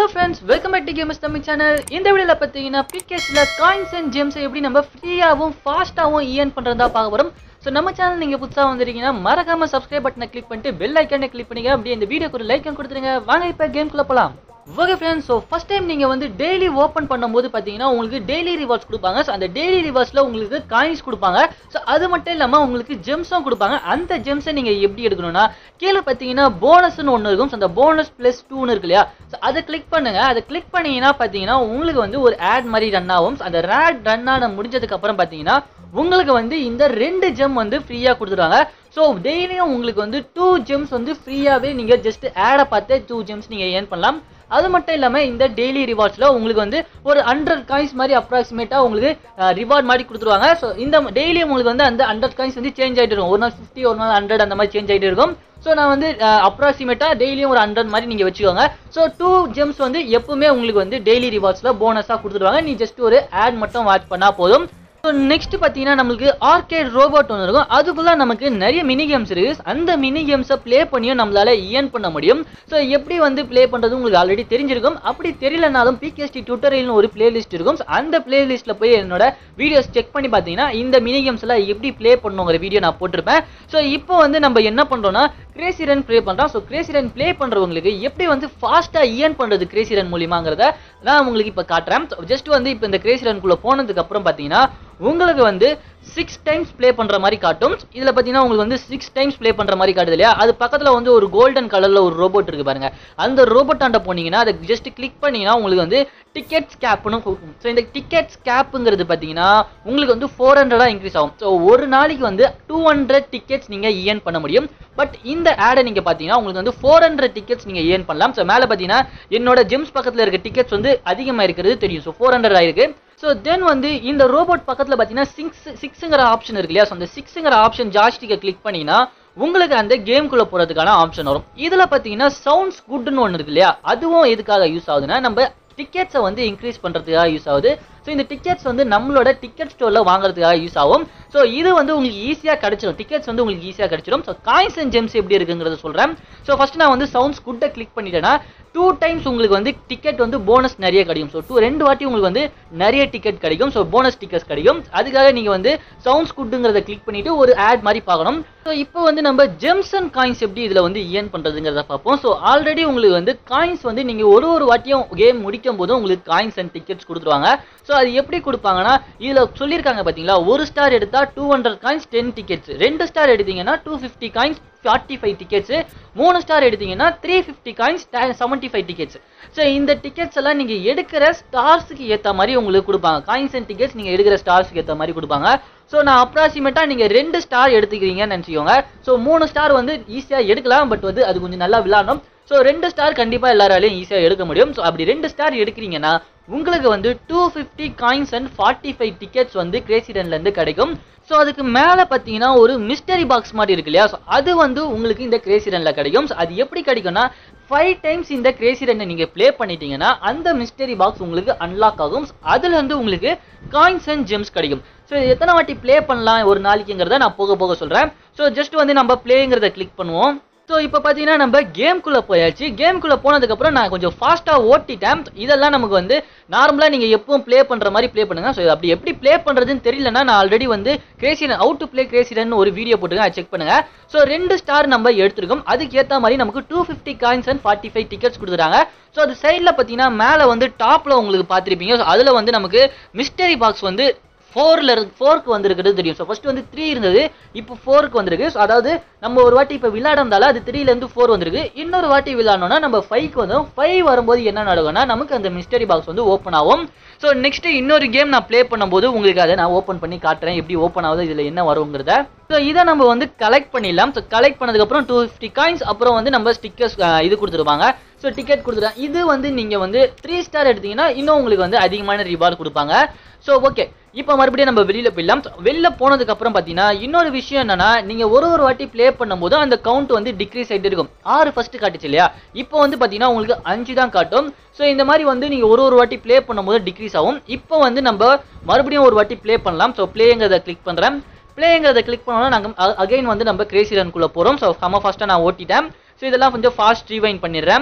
hello friends welcome back to games Tamil channel இந்த வீடியோவில் பார்த்தீங்கன்னா பிகேஸில் காயின்ஸ் அண்ட் ஜெம்ஸை எப்படி நம்ம ஃப்ரீயாகவும் ஃபாஸ்ட்டாகவும் இயன் பண்ணுறதா பார்க்க போகிறோம் ஸோ நம்ம சேனல் நீங்கள் புதுசாக வந்திருக்கீங்கன்னா மறக்காம சப்ஸ்கிரைப் பட்டனை கிளிக் பண்ணிட்டு பெல் ஐக்கானே கிளிக் பண்ணிங்க அப்படியே இந்த வீடியோக்கு ஒரு லைக்கன் கொடுத்துருங்க வாங்க இப்போ கேம்குள்ளே போகலாம் okay friends so first time நீங்கள் வந்து டெய்லி ஓப்பன் பண்ணும்போது பார்த்தீங்கன்னா உங்களுக்கு டெய்லி ரிவார்ட்ஸ் கொடுப்பாங்க ஸோ அந்த டெய்லி ரிவார்ட்ஸில் உங்களுக்கு காயின்ஸ் கொடுப்பாங்க ஸோ அது மட்டும் இல்லாமல் உங்களுக்கு ஜெம்ஸும் கொடுப்பாங்க அந்த ஜெம்ஸை நீங்கள் எப்படி எடுக்கணும்னா கீழே பார்த்தீங்கன்னா போனஸ்னு ஒன்று இருக்கும் ஸோ அந்த போனஸ் ப்ளஸ் டூன்னு இருக்கு இல்லையா ஸோ அதை கிளிக் பண்ணுங்க அதை கிளிக் பண்ணீங்கன்னா பார்த்தீங்கன்னா உங்களுக்கு வந்து ஒரு ஆட் மாதிரி ரன் ஆகும் So, அந்த ஆட் ரன் ஆன முடிஞ்சதுக்கு அப்புறம் பார்த்தீங்கன்னா உங்களுக்கு வந்து இந்த ரெண்டு ஜெம் வந்து ஃப்ரீயாக கொடுத்துருவாங்க ஸோ டெய்லியும் உங்களுக்கு வந்து டூ ஜெம்ஸ் வந்து ஃப்ரீயாகவே நீங்கள் ஜஸ்ட் ஆடை பார்த்து டூ ஜெம்ஸ் நீங்கள் ஏர்ன் பண்ணலாம் அது மட்டும் இல்லாமல் இந்த டெய்லி ரிவார்ட்ஸில் உங்களுக்கு வந்து ஒரு ஹண்ட்ரட் காயின்ஸ் மாதிரி அப்ராக்சிமேட்டாக உங்களுக்கு ரிவார்ட் மாதிரி கொடுத்துருவாங்க ஸோ இந்த டெய்லி உங்களுக்கு வந்து அந்த ஹண்ட்ரட் காயின்ஸ் வந்து சேஞ்ச் ஆகிட்டு இருக்கும் ஒரு நாள் ஃபிஃப்டி ஒரு நாள் ஹண்ட்ரட் அந்த மாதிரி சேஞ்ச் ஆகிட்டு இருக்கும் ஸோ நான் வந்து அப்ராக்சிமேட்டாக டெய்லியும் ஒரு ஹண்ட்ரட் மாதிரி நீங்கள் வச்சுக்கோங்க ஸோ டூ ஜெம்ஸ் வந்து எப்பவுமே உங்களுக்கு வந்து டெய்லி ரிவார்ட்ஸில் போனஸாக கொடுத்துருவாங்க நீ ஜஸ்ட் ஒரு ஆட் மட்டும் வாட்ச் பண்ணால் போதும் ஸோ நெக்ஸ்ட் பார்த்தீங்கன்னா நம்மளுக்கு ஆர்கேட் ரோபோட் ஒன்று இருக்கும் அதுக்குள்ள நமக்கு நிறைய மினி கேம்ஸ் இருக்கு அந்த மினி கேம்ஸை ப்ளே பண்ணியும் நம்மளால இயன் பண்ண முடியும் ஸோ எப்படி வந்து ப்ளே பண்ணுறது உங்களுக்கு ஆல்ரெடி தெரிஞ்சிருக்கும் அப்படி தெரியலனாலும் பிகேஎஸ்டி டுட்டோரியல்னு ஒரு பிளேலிஸ்ட் இருக்கும் So, அந்த பிளேலிஸ்ட்டில் போய் என்னோட வீடியோஸ் செக் பண்ணி பார்த்தீங்கன்னா இந்த மினி கேம்ஸ் எல்லாம் எப்படி ப்ளே பண்ணுங்கிற வீடியோ நான் போட்டிருப்பேன் ஸோ இப்போ வந்து நம்ம என்ன பண்ணுறோம்னா கிரேசி ரன் ப்ளே பண்ணுறோம் ஸோ கிரேசி ரன் ப்ளே பண்ணுறவங்களுக்கு எப்படி வந்து ஃபாஸ்ட்டாக இயன் பண்ணுறது கிரேசி ரன் மூலியமாங்கிறத நான் உங்களுக்கு இப்போ காட்டுறேன் ஜஸ்ட் வந்து இப்போ இந்த கிரேசி ரன்குள்ளே போனதுக்கு அப்புறம் பார்த்தீங்கன்னா உங்களுக்கு வந்து சிக்ஸ் டைம்ஸ் ப்ளே பண்ணுற மாதிரி காட்டும் இதில் பார்த்தீங்கன்னா உங்களுக்கு வந்து சிக்ஸ் டைம்ஸ் ப்ளே பண்ணுற மாதிரி காட்டுது இல்லையா அது பக்கத்தில் வந்து ஒரு கோல்டன் கலரில் ஒரு ரோபோட் இருக்கு பாருங்க அந்த ரோபோட் ஆண்ட போனீங்கன்னா அதை ஜஸ்ட் கிளிக் பண்ணீங்கன்னா உங்களுக்கு வந்து டிக்கெட்ஸ் கேப்னு கொடுக்கும் ஸோ இந்த டிக்கெட்ஸ் கேப்புங்கிறது பார்த்தீங்கன்னா உங்களுக்கு வந்து ஃபோர் ஹண்ட்ரடாக இன்க்ரீஸ் ஆகும் ஸோ ஒரு நாளைக்கு வந்து டூ ஹண்ட்ரட் டிக்கெட்ஸ் நீங்கள் இயன் பண்ண முடியும் பட் இந்த ஆடை நீங்கள் பார்த்தீங்கன்னா உங்களுக்கு வந்து ஃபோர் ஹண்ட்ரட் டிக்கெட்ஸ் நீங்கள் இயன் பண்ணலாம் ஸோ மேலே பார்த்தீங்கன்னா என்னோட ஜிம்ஸ் பக்கத்தில் இருக்க டிக்கெட்ஸ் வந்து அதிகமாக இருக்கிறது தெரியும் ஸோ ஃபோர் ஹண்ட்ரட் ஆயிருக்கு ஸோ தென் வந்து இந்த ரோபோட் பக்கத்தில் பார்த்தீங்கன்னா சிக்ஸ் சிக்ஸுங்கிற ஆப்ஷன் இருக்கு இல்லையா ஸோ அந்த சிக்ஸுங்கிற ஆப்ஷன் ஜாஸ்திக்கு கிளிக் பண்ணிங்கன்னா உங்களுக்கு அந்த கேம்குள்ளே போகிறதுக்கான ஆப்ஷன் வரும் இதில் பார்த்தீங்கன்னா சவுண்ட்ஸ் குட்னு ஒன்று இருக்கு இல்லையா அதுவும் எதுக்காக யூஸ் ஆகுதுன்னா நம்ம டிக்கெட்ஸை வந்து இன்க்ரீஸ் பண்ணுறதுக்காக யூஸ் ஆகுது ஸோ இந்த டிக்கெட்ஸ் வந்து நம்மளோட டிக்கெட் ஸ்டோரில் வாங்குறதுக்காக யூஸ் ஆகும் ஸோ இது வந்து உங்களுக்கு ஈஸியாக கிடைச்சிடும் டிக்கெட்ஸ் வந்து உங்களுக்கு ஈஸியாக கிடைச்சிடும் ஸோ காயின்ஸ் அண்ட் ஜெம்ஸ் எப்படி இருக்குங்கிறத சொல்கிறேன் ஸோ ஃபஸ்ட் நான் வந்து சவுண்ட்ஸ் குட்டை கிளிக் பண்ணிட்டேன்னா டூ டைம்ஸ் உங்களுக்கு வந்து டிக்கெட் வந்து போனஸ் நிறைய கிடைக்கும் ஸோ டூ ரெண்டு வாட்டி உங்களுக்கு வந்து நிறைய டிக்கெட் கிடைக்கும் ஸோ போனஸ் டிக்கெட்ஸ் கிடைக்கும் அதுக்காக நீங்கள் வந்து சவுண்ட்ஸ் குட்டுங்கிறத கிளிக் பண்ணிட்டு ஒரு ஆட் மாதிரி பார்க்கணும் ஸோ இப்போ வந்து நம்ம ஜெம்ஸ் அண்ட் காயின்ஸ் எப்படி இதில் வந்து இயன் பண்ணுறதுங்கிறத பார்ப்போம் ஸோ ஆல்ரெடி உங்களுக்கு வந்து காயின்ஸ் வந்து நீங்கள் ஒரு ஒரு வாட்டியும் கேம் முடிக்கும் போதும் உங்களுக்கு காயின்ஸ் அண்ட் டிக்கெட்ஸ் கொடுத்துருவாங்க ஸோ அது எப்படி கொடுப்பாங்கன்னா இதில் சொல்லியிருக்காங்க பார்த்தீங்களா ஒரு ஸ்டார் எடுத்தால் two hundred coins ten tickets ரெண்டு ஸ்டார் எடுத்தீங்கன்னா two fifty coins forty five tickets மூணு ஸ்டார் எடுத்தீங்கன்னா three fifty coins seventy five tickets so இந்த டிக்கெட்ஸ் எல்லாம் நீங்கள் எடுக்கிற ஸ்டார்ஸுக்கு ஏற்ற மாதிரி உங்களுக்கு கொடுப்பாங்க காயின்ஸ் அண்ட் டிக்கெட்ஸ் நீங்கள் எடுக்கிற ஸ்டார்ஸுக்கு ஏற்ற மாதிரி கொடுப்பாங்க ஸோ நான் அப்ராக்சிமேட்டாக நீங்கள் ரெண்டு ஸ்டார் எடுத்துக்கிறீங்கன்னு நினச்சிக்கோங்க ஸோ மூணு ஸ்டார் வந்து ஈஸியாக எடுக்கலாம் பட் வந்து அது கொஞ்சம் நல்லா விளாடணும் ஸோ ரெண்டு ஸ்டார் கண்டிப்பாக எல்லாராலையும் ஈஸியாக எடுக்க முடியும் ஸோ அப்படி ரெண்டு ஸ்டார் எடுக்கிறீங்கன்னா உங்களுக்கு வந்து two fifty coins and forty five tickets வந்து கிரேசிடன்லேருந்து கிடைக்கும் ஸோ அதுக்கு மேலே பார்த்தீங்கன்னா ஒரு மிஸ்டரி பாக்ஸ் மாதிரி இருக்கு இல்லையா ஸோ அது வந்து உங்களுக்கு இந்த கிரேசி ரனில் கிடைக்கும் ஸோ அது எப்படி கிடைக்கும்னா ஃபைவ் டைம்ஸ் இந்த கிரேசி ரன்னை நீங்கள் ப்ளே பண்ணிட்டீங்கன்னா அந்த மிஸ்டரி பாக்ஸ் உங்களுக்கு அன்லாக் ஆகும் அதில் வந்து உங்களுக்கு காயின்ஸ் அண்ட் ஜெம்ஸ் கிடைக்கும் ஸோ எத்தனை வாட்டி ப்ளே பண்ணலாம் ஒரு நாளைக்குங்கிறத நான் போக போக சொல்கிறேன் ஸோ ஜஸ்ட் வந்து நம்ம ப்ளேங்கிறத கிளிக் பண்ணுவோம் ஸோ இப்போ பார்த்தீங்கன்னா நம்ம கேம்குள்ளே போயாச்சு கேம்குள்ளே போனதுக்கப்புறம் நான் கொஞ்சம் ஃபாஸ்ட்டாக ஓட்டிட்டேன் இதெல்லாம் நமக்கு வந்து நார்மலாக நீங்கள் எப்பவும் ப்ளே பண்ணுற மாதிரி ப்ளே பண்ணுங்க ஸோ அப்படி எப்படி ப்ளே பண்ணுறதுன்னு தெரியலனா நான் ஆல்ரெடி வந்து கிரேசிடன் அவுட் டு ப்ளே கிரேசிடன் ஒரு வீடியோ போட்டுருக்கேன் அதை செக் பண்ணுங்க ஸோ ரெண்டு ஸ்டார் நம்ம எடுத்துருக்கோம் அதுக்கு ஏற்ற மாதிரி நமக்கு two fifty coins and forty five tickets கொடுத்துறாங்க ஸோ அது சைடில் பார்த்தீங்கன்னா மேலே வந்து டாப்பில் உங்களுக்கு பார்த்துருப்பீங்க ஸோ அதில் வந்து நமக்கு மிஸ்டரி பாக்ஸ் வந்து ஃபோரில் இருக்கு ஃபோருக்கு வந்திருக்கிறது தெரியும் ஸோ ஃபஸ்ட்டு வந்து த்ரீ இருந்தது இப்போ ஃபோருக்கு வந்திருக்கு ஸோ அதாவது நம்ம ஒரு வாட்டி இப்போ விளையாடுறதால அது த்ரீலேருந்து ஃபோர் வந்திருக்கு இன்னொரு வாட்டி விளையாடணும்னா நம்ம ஃபைவ்க்கு வந்தோம் ஃபைவ் வரும்போது என்ன நடக்கும்னா நமக்கு அந்த மிஸ்டரி பாக்ஸ் வந்து ஓப்பன் ஆகும் ஸோ நெக்ஸ்ட் இன்னொரு கேம் நான் ப்ளே பண்ணும்போது உங்களுக்கு அதை நான் ஓப்பன் பண்ணி காட்டுறேன் எப்படி ஓப்பன் ஆகுது இதில் என்ன வருங்கிறத ஸோ இதை நம்ம வந்து கலெக்ட் பண்ணிடலாம் ஸோ கலெக்ட் பண்ணதுக்கப்புறம் டூ ஃபிஃப்டி காயின்ஸ் அப்புறம் வந்து நம்ம ஸ்டிக்கர்ஸ் இது கொடுத்துருப்பாங்க ஸோ டிக்கெட் கொடுத்துருவாங்க இது வந்து நீங்கள் வந்து த்ரீ ஸ்டார் எடுத்தீங்கன்னா இன்னும் உங்களுக்கு வந்து அதிகமான ரிவார்டு கொடுப்பாங்க ஸோ ஓகே இப்போ மறுபடியும் நம்ம வெளியில் போயிடலாம் வெளில போனதுக்கு அப்புறம் பார்த்தீங்கன்னா இன்னொரு விஷயம் என்னன்னா நீங்கள் ஒரு ஒரு வாட்டி ப்ளே பண்ணும்போது அந்த கவுண்ட் வந்து டிக்ரீஸ் ஆகிட்டு இருக்கும் ஆறு ஃபர்ஸ்ட் காட்டுச்சு இல்லையா இப்போ வந்து பார்த்தீங்கன்னா உங்களுக்கு அஞ்சு தான் காட்டும் ஸோ இந்த மாதிரி வந்து நீங்கள் ஒரு ஒரு வாட்டி ப்ளே பண்ணும்போது டிக்ரீஸ் ஆகும் இப்போ வந்து நம்ம மறுபடியும் ஒரு வாட்டி ப்ளே பண்ணலாம் ஸோ ப்ளேங்கிறத கிளிக் பண்ணுறேன் ப்ளேங்கிறத கிளிக் பண்ணோம்னா நாங்கள் அகைன் வந்து நம்ம கிரேசி ரன்குள்ளே போகிறோம் ஸோ செம்ம ஃபாஸ்ட்டாக நான் ஓட்டிட்டேன் ஸோ இதெல்லாம் கொஞ்சம் ஃபாஸ்ட் ரீவைன் பண்ணிடுறேன்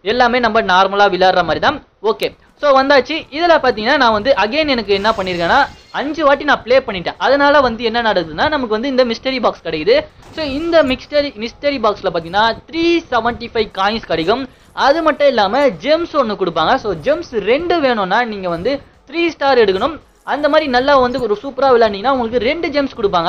எல்லாமே நம்ம நார்மலாக விளையாடுற மாதிரி தான் ஓகே ஸோ வந்தாச்சு இதில் பார்த்தீங்கன்னா நான் வந்து அகைன் எனக்கு என்ன பண்ணியிருக்கேன்னா அஞ்சு வாட்டி நான் ப்ளே பண்ணிட்டேன் அதனால வந்து என்ன நடக்குதுன்னா நமக்கு வந்து இந்த மிஸ்டரி பாக்ஸ் கிடைக்குது ஸோ இந்த மிஸ்டரி மிஸ்டரி பாக்ஸில் பார்த்தீங்கன்னா த்ரீ செவன்ட்டி ஃபைவ் காயின்ஸ் கிடைக்கும் அது மட்டும் இல்லாமல் ஜெம்ஸ் ஒன்று கொடுப்பாங்க ஸோ ஜெம்ஸ் ரெண்டு வேணும்னா நீங்கள் வந்து த்ரீ ஸ்டார் எடுக்கணும் அந்த மாதிரி நல்லா வந்து ஒரு சூப்பராக விளையாண்டிங்கன்னா உங்களுக்கு ரெண்டு ஜெம்ஸ் கொடுப்பாங்க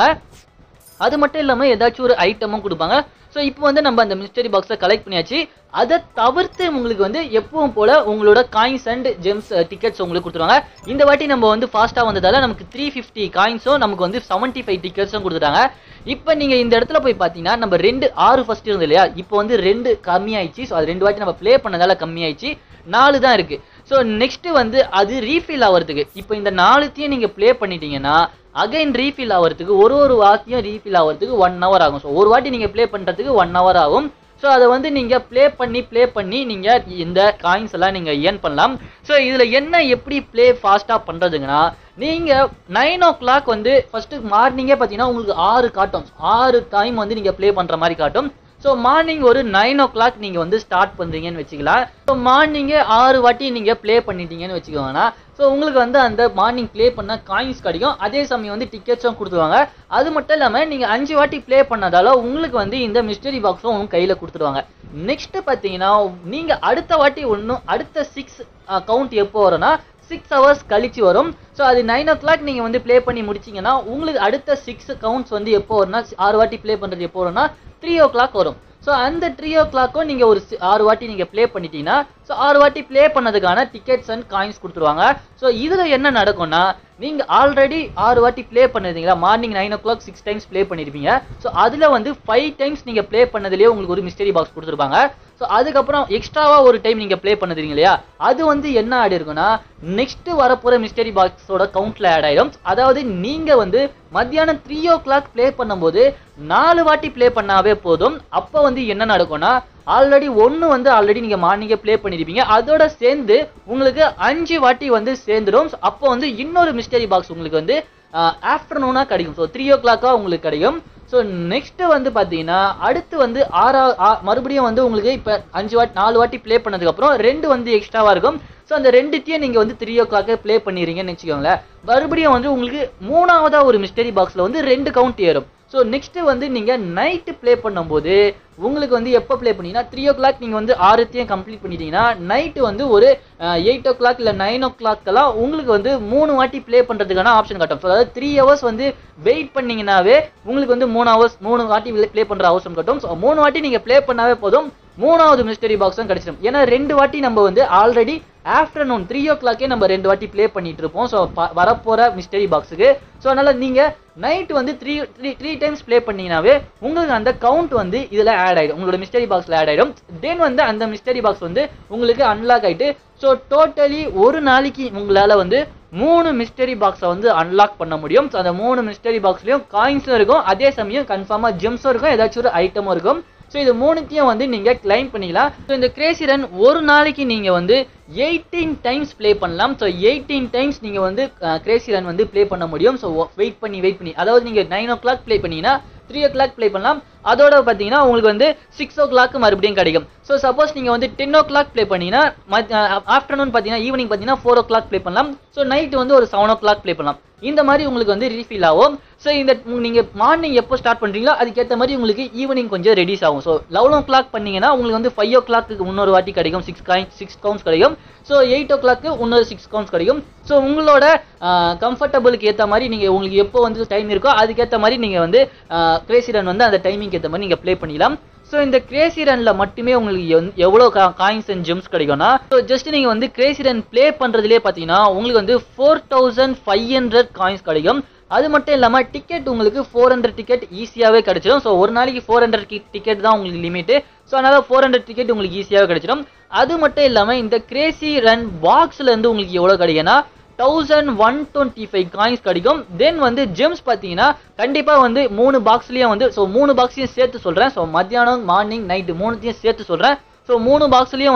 அது மட்டும் இல்லாமல் ஏதாச்சும் ஒரு ஐட்டமும் கொடுப்பாங்க ஸோ இப்போ வந்து நம்ம அந்த மிஸ்டரி பாக்ஸை கலெக்ட் பண்ணியாச்சு அதை தவிர்த்து உங்களுக்கு வந்து எப்பவும் போல உங்களோட காயின்ஸ் அண்ட் ஜெம்ஸ் டிக்கெட்ஸ் உங்களுக்கு கொடுத்துருவாங்க இந்த வாட்டி நம்ம வந்து ஃபாஸ்ட்டாக வந்ததால நமக்கு த்ரீ ஃபிஃப்டி காயின்ஸும் நமக்கு வந்து செவன்ட்டி ஃபைவ் டிக்கெட்ஸும் கொடுத்துட்டாங்க இப்போ நீங்கள் இந்த இடத்துல போய் பார்த்தீங்கன்னா நம்ம ரெண்டு ஆறு ஃபர்ஸ்ட் இருந்தது இல்லையா இப்போ வந்து ரெண்டு கம்மியாயிடுச்சு ஸோ அது ரெண்டு வாட்டி நம்ம ப்ளே பண்ணதால கம்மியாயிடுச்சு நாலு தான் இருக்குது ஸோ நெக்ஸ்ட் வந்து அது ரீஃபில் ஆகிறதுக்கு இப்போ இந்த நாலுத்தையும் நீங்கள் ப்ளே பண்ணிட்டீங்கன்னா அகைன் ரீஃபில் ஆகிறதுக்கு ஒரு ஒரு வாட்டியும் ரீஃபில் ஆகிறதுக்கு ஒன் ஹவர் ஆகும் ஸோ ஒரு வாட்டி நீங்கள் ப்ளே பண்ணுறதுக்கு ஒன் ஹவர் ஆகும் ஸோ அதை வந்து நீங்கள் ப்ளே பண்ணி ப்ளே பண்ணி நீங்கள் இந்த காயின்ஸ் எல்லாம் நீங்கள் ஏர்ன் பண்ணலாம் ஸோ இதில் என்ன எப்படி ப்ளே ஃபாஸ்ட்டாக பண்ணுறதுங்கன்னா நீங்கள் நைன் ஓ கிளாக் வந்து ஃபஸ்ட்டு மார்னிங்கே பார்த்தீங்கன்னா உங்களுக்கு ஆறு காட்டும் ஆறு டைம் வந்து நீங்கள் ப்ளே பண்ணுற மாதிரி காட்டும் ஸோ மார்னிங் ஒரு நைன் ஓ கிளாக் நீங்கள் வந்து ஸ்டார்ட் பண்ணுறீங்கன்னு வச்சுக்கலாம் ஸோ மார்னிங்கே ஆறு வாட்டி நீங்கள் ப்ளே பண்ணிட்டீங்கன்னு வச்சுக்கோங்கன்னா ஸோ உங்களுக்கு வந்து அந்த மார்னிங் ப்ளே பண்ண காயின்ஸ் கிடைக்கும் அதே சமயம் வந்து டிக்கெட்ஸும் கொடுத்துருவாங்க அது மட்டும் இல்லாமல் நீங்கள் அஞ்சு வாட்டி ப்ளே பண்ணதால உங்களுக்கு வந்து இந்த மிஸ்டரி பாக்ஸும் உங்க கையில் கொடுத்துருவாங்க நெக்ஸ்ட் பார்த்தீங்கன்னா நீங்கள் அடுத்த வாட்டி ஒன்றும் அடுத்த சிக்ஸ் கவுண்ட் எப்போ வரும்னா சிக்ஸ் ஹவர்ஸ் கழிச்சு வரும் ஸோ அது நைன் ஓ கிளாக் நீங்கள் வந்து ப்ளே பண்ணி முடிச்சீங்கன்னா உங்களுக்கு அடுத்த சிக்ஸ் கவுண்ட்ஸ் வந்து எப்போ வரும்னா ஆறு வாட்டி ப்ளே பண்ணுறது எப்போ வரும்னா த்ரீ ஓ கிளாக் வரும் ஸோ அந்த த்ரீ ஓ கிளாக்கும் நீங்கள் ஒரு சி- ஆறு வாட்டி நீங்கள் ப்ளே பண்ணிட்டீங்கன்னா ஸோ ஆறு வாட்டி ப்ளே பண்ணதுக்கான டிக்கெட்ஸ் அண்ட் காயின்ஸ் கொடுத்துருவாங்க ஸோ இதில் என்ன நடக்கும்னா நீங்கள் ஆல்ரெடி ஆறு வாட்டி ப்ளே பண்ணிருந்தீங்களா morning nine o'clock six times play பண்ணியிருப்பீங்க ஸோ அதில் வந்து ஃபைவ் டைம்ஸ் நீங்கள் ப்ளே பண்ணதுலேயே உங்களுக்கு ஒரு மிஸ்டரி பாக்ஸ் கொடுத்துருப்பாங்க ஸோ அதுக்கப்புறம் எக்ஸ்ட்ராவாக ஒரு டைம் நீங்கள் ப்ளே பண்ணுறீங்க இல்லையா அது வந்து என்ன ஆட் இருக்குன்னா நெக்ஸ்ட் வரப்போகிற மிஸ்டரி பாக்ஸோட கவுண்ட்டில் ஆட் ஆகிடும் அதாவது நீங்கள் வந்து மத்தியானம் த்ரீ ஓ கிளாக் ப்ளே பண்ணும்போது நாலு வாட்டி ப்ளே பண்ணாவே போதும் அப்போ வந்து என்ன நடக்கும்னா ஆல்ரெடி ஒன்று வந்து ஆல்ரெடி நீங்கள் மார்னிங்கே ப்ளே பண்ணியிருப்பீங்க அதோட சேர்ந்து உங்களுக்கு அஞ்சு வாட்டி வந்து சேர்ந்துடும் அப்போ வந்து இன்னொரு மிஸ்டரி பாக்ஸ் உங்களுக்கு வந்து ஆஃப்டர்நூனாக கிடைக்கும் ஸோ த்ரீ ஓ கிளாக்காக உங்களுக்கு கிடைக்கும் ஸோ நெக்ஸ்ட் வந்து பார்த்தீங்கன்னா அடுத்து வந்து ஆறா ஆ- மறுபடியும் வந்து உங்களுக்கு இப்போ அஞ்சு வாட்டி நாலு வாட்டி ப்ளே பண்ணதுக்கப்புறம் ரெண்டு வந்து எக்ஸ்ட்ராவாக இருக்கும் ஸோ அந்த ரெண்டுத்தையும் நீங்கள் வந்து த்ரீ ஓ கிளாக்கே ப்ளே பண்ணிடுறீங்கன்னு வச்சுக்கோங்களேன் மறுபடியும் வந்து உங்களுக்கு மூணாவதாக ஒரு மிஸ்டரி பாக்ஸில் வந்து ரெண்டு கவுண்ட் ஏறும் ஸோ நெக்ஸ்ட் வந்து நீங்கள் நைட்டு ப்ளே பண்ணும்போது உங்களுக்கு வந்து எப்போ ப்ளே பண்ணீங்கன்னா த்ரீ ஓ கிளாக் நீங்கள் வந்து ஆறுத்தையும் கம்ப்ளீட் பண்ணிட்டீங்கன்னா நைட்டு வந்து ஒரு எயிட் ஓ கிளாக் இல்லை நைன் ஓ கிளாக்கெல்லாம் உங்களுக்கு வந்து மூணு வாட்டி ப்ளே பண்ணுறதுக்கான ஆப்ஷன் காட்டும் ஸோ அதாவது த்ரீ ஹவர்ஸ் வந்து வெயிட் பண்ணீங்கன்னாவே உங்களுக்கு வந்து மூணு ஹவர்ஸ் மூணு வாட்டி ப்ளே பண்ணுற அவசரம் காட்டும் ஸோ மூணு வாட்டி நீங்கள் ப்ளே பண்ணாவே போதும் மூணாவது மிஸ்டரி பாக்ஸும் கிடைச்சிடும் ஏன்னா ரெண்டு வாட்டி நம்ம வந்து ஆல்ரெடி ஆஃப்டர்நூன் த்ரீ ஓ கிளாக்கே நம்ம ரெண்டு வாட்டி ப்ளே பண்ணிட்டு இருப்போம் ஸோ வரப்போகிற மிஸ்டரி பாக்ஸுக்கு ஸோ அதனால் நீங்கள் நைட் வந்து three three three times play பண்ணீங்கன்னாவே உங்களுக்கு அந்த கவுண்ட் வந்து இதில் ஆட் ஆகிடும் உங்களோட மிஸ்டரி பாக்ஸில் ஆட் ஆகிடும் தென் வந்து அந்த மிஸ்டரி பாக்ஸ் வந்து உங்களுக்கு அன்லாக் ஆகிட்டு ஸோ டோட்டலி ஒரு நாளைக்கு உங்களால் வந்து மூணு மிஸ்டரி பாக்ஸை வந்து அன்லாக் பண்ண முடியும் ஸோ அந்த மூணு மிஸ்டரி பாக்ஸ்லையும் காயின்ஸும் இருக்கும் அதே சமயம் கன்ஃபார்மாக ஜெம்ஸும் இருக்கும் ஏதாச்சும் ஒரு ஐட்டமும் இருக்கும் ஸோ இது மூணுத்தையும் வந்து நீங்கள் கிளைம் பண்ணிக்கலாம் ஸோ இந்த கிரேசி ரன் ஒரு நாளைக்கு நீங்கள் வந்து எயிட்டீன் டைம்ஸ் ப்ளே பண்ணலாம் ஸோ எயிட்டீன் டைம்ஸ் நீங்கள் வந்து கிரேசி ரன் வந்து ப்ளே பண்ண முடியும் ஸோ வெயிட் பண்ணி வெயிட் பண்ணி அதாவது நீங்கள் நைன் ஓ கிளாக் ப்ளே பண்ணீங்கன்னா த்ரீ ஓ கிளாக் ப்ளே பண்ணலாம் அதோட பார்த்தீங்கன்னா உங்களுக்கு வந்து சிக்ஸ் ஓ கிளாக் மறுபடியும் கிடைக்கும் ஸோ சப்போஸ் நீங்கள் வந்து டென் ஓ கிளாக் ப்ளே பண்ணீங்கன்னா ஆஃப்டர்நூன் பார்த்தீங்கன்னா ஈவினிங் பார்த்தீங்கன்னா ஃபோர் ஓ கிளாக் ப்ளே பண்ணலாம் ஸோ நைட் வந்து ஒரு செவன் ஓ கிளாக் ப்ளே பண்ணலாம் இந்த மாதிரி உங்களுக்கு வந்து ரீஃபில் ஆகும் ஸோ இந்த நீங்கள் மார்னிங் எப்போ ஸ்டார்ட் பண்ணுறீங்களோ அதுக்கேற்ற மாதிரி உங்களுக்கு ஈவினிங் கொஞ்சம் ரெடியூஸ் ஆகும் ஸோ லெவன் ஓ கிளாக் பண்ணீங்கன்னா உங்களுக்கு வந்து ஃபைவ் ஓ கிளாக்கு இன்னொரு வாட்டி கிடைக்கும் சிக்ஸ் காயின் சிக்ஸ் கவுண்ட்ஸ் கிடைக்கும் ஸோ எயிட் ஓ கிளாக்கு இன்னொரு சிக்ஸ் கவுண்ட்ஸ் கிடைக்கும் ஸோ உங்களோட கம்ஃபர்டபுளுக்கு ஏற்ற மாதிரி நீங்கள் உங்களுக்கு எப்போ வந்து டைம் இருக்கோ அதுக்கேற்ற மாதிரி நீங்கள் வந்து கிரேசி ரன் வந்து அந்த டைமிங்க்கு ஏற்ற மாதிரி நீங்கள் ப்ளே பண்ணிக்கலாம் ஸோ இந்த கிரேசி ரன்ல மட்டுமே உங்களுக்கு எவ்- எவ்வளோ காயின்ஸ் அண்ட் ஜெம்ஸ் கிடைக்கும்னா ஸோ ஜஸ்ட் நீங்கள் வந்து கிரேசி ரன் ப்ளே பண்ணுறதுலே பார்த்தீங்கன்னா உங்களுக்கு வந்து four thousand five hundred coins கிடைக்கும் அது மட்டும் இல்லாமல் டிக்கெட் உங்களுக்கு ஃபோர் ஹண்ட்ரட் டிக்கெட் ஈஸியாகவே கிடைச்சிடும் ஸோ ஒரு நாளைக்கு ஃபோர் ஹண்ட்ரட் டிக்கெட் தான் உங்களுக்கு லிமிட்டு ஸோ அதனால் ஃபோர் ஹண்ட்ரட் டிக்கெட் உங்களுக்கு ஈஸியாகவே கிடைச்சிடும் அது மட்டும் இல்லாமல் இந்த கிரேசி ரன் பாக்ஸில் இருந்து உங்களுக்கு எவ்வளோ கிடைக்குன்னா thousand one twenty five coins கிடைக்கும் தென் வந்து ஜெம்ஸ் பார்த்தீங்கன்னா கண்டிப்பாக வந்து மூணு பாக்ஸ்லேயும் வந்து ஸோ மூணு பாக்ஸையும் சேர்த்து சொல்கிறேன் ஸோ மத்தியானம் மார்னிங் நைட்டு மூணுத்தையும் சேர்த்து சொல்கிறேன் ஸோ மூணு பாக்ஸ்லேயும் வந்து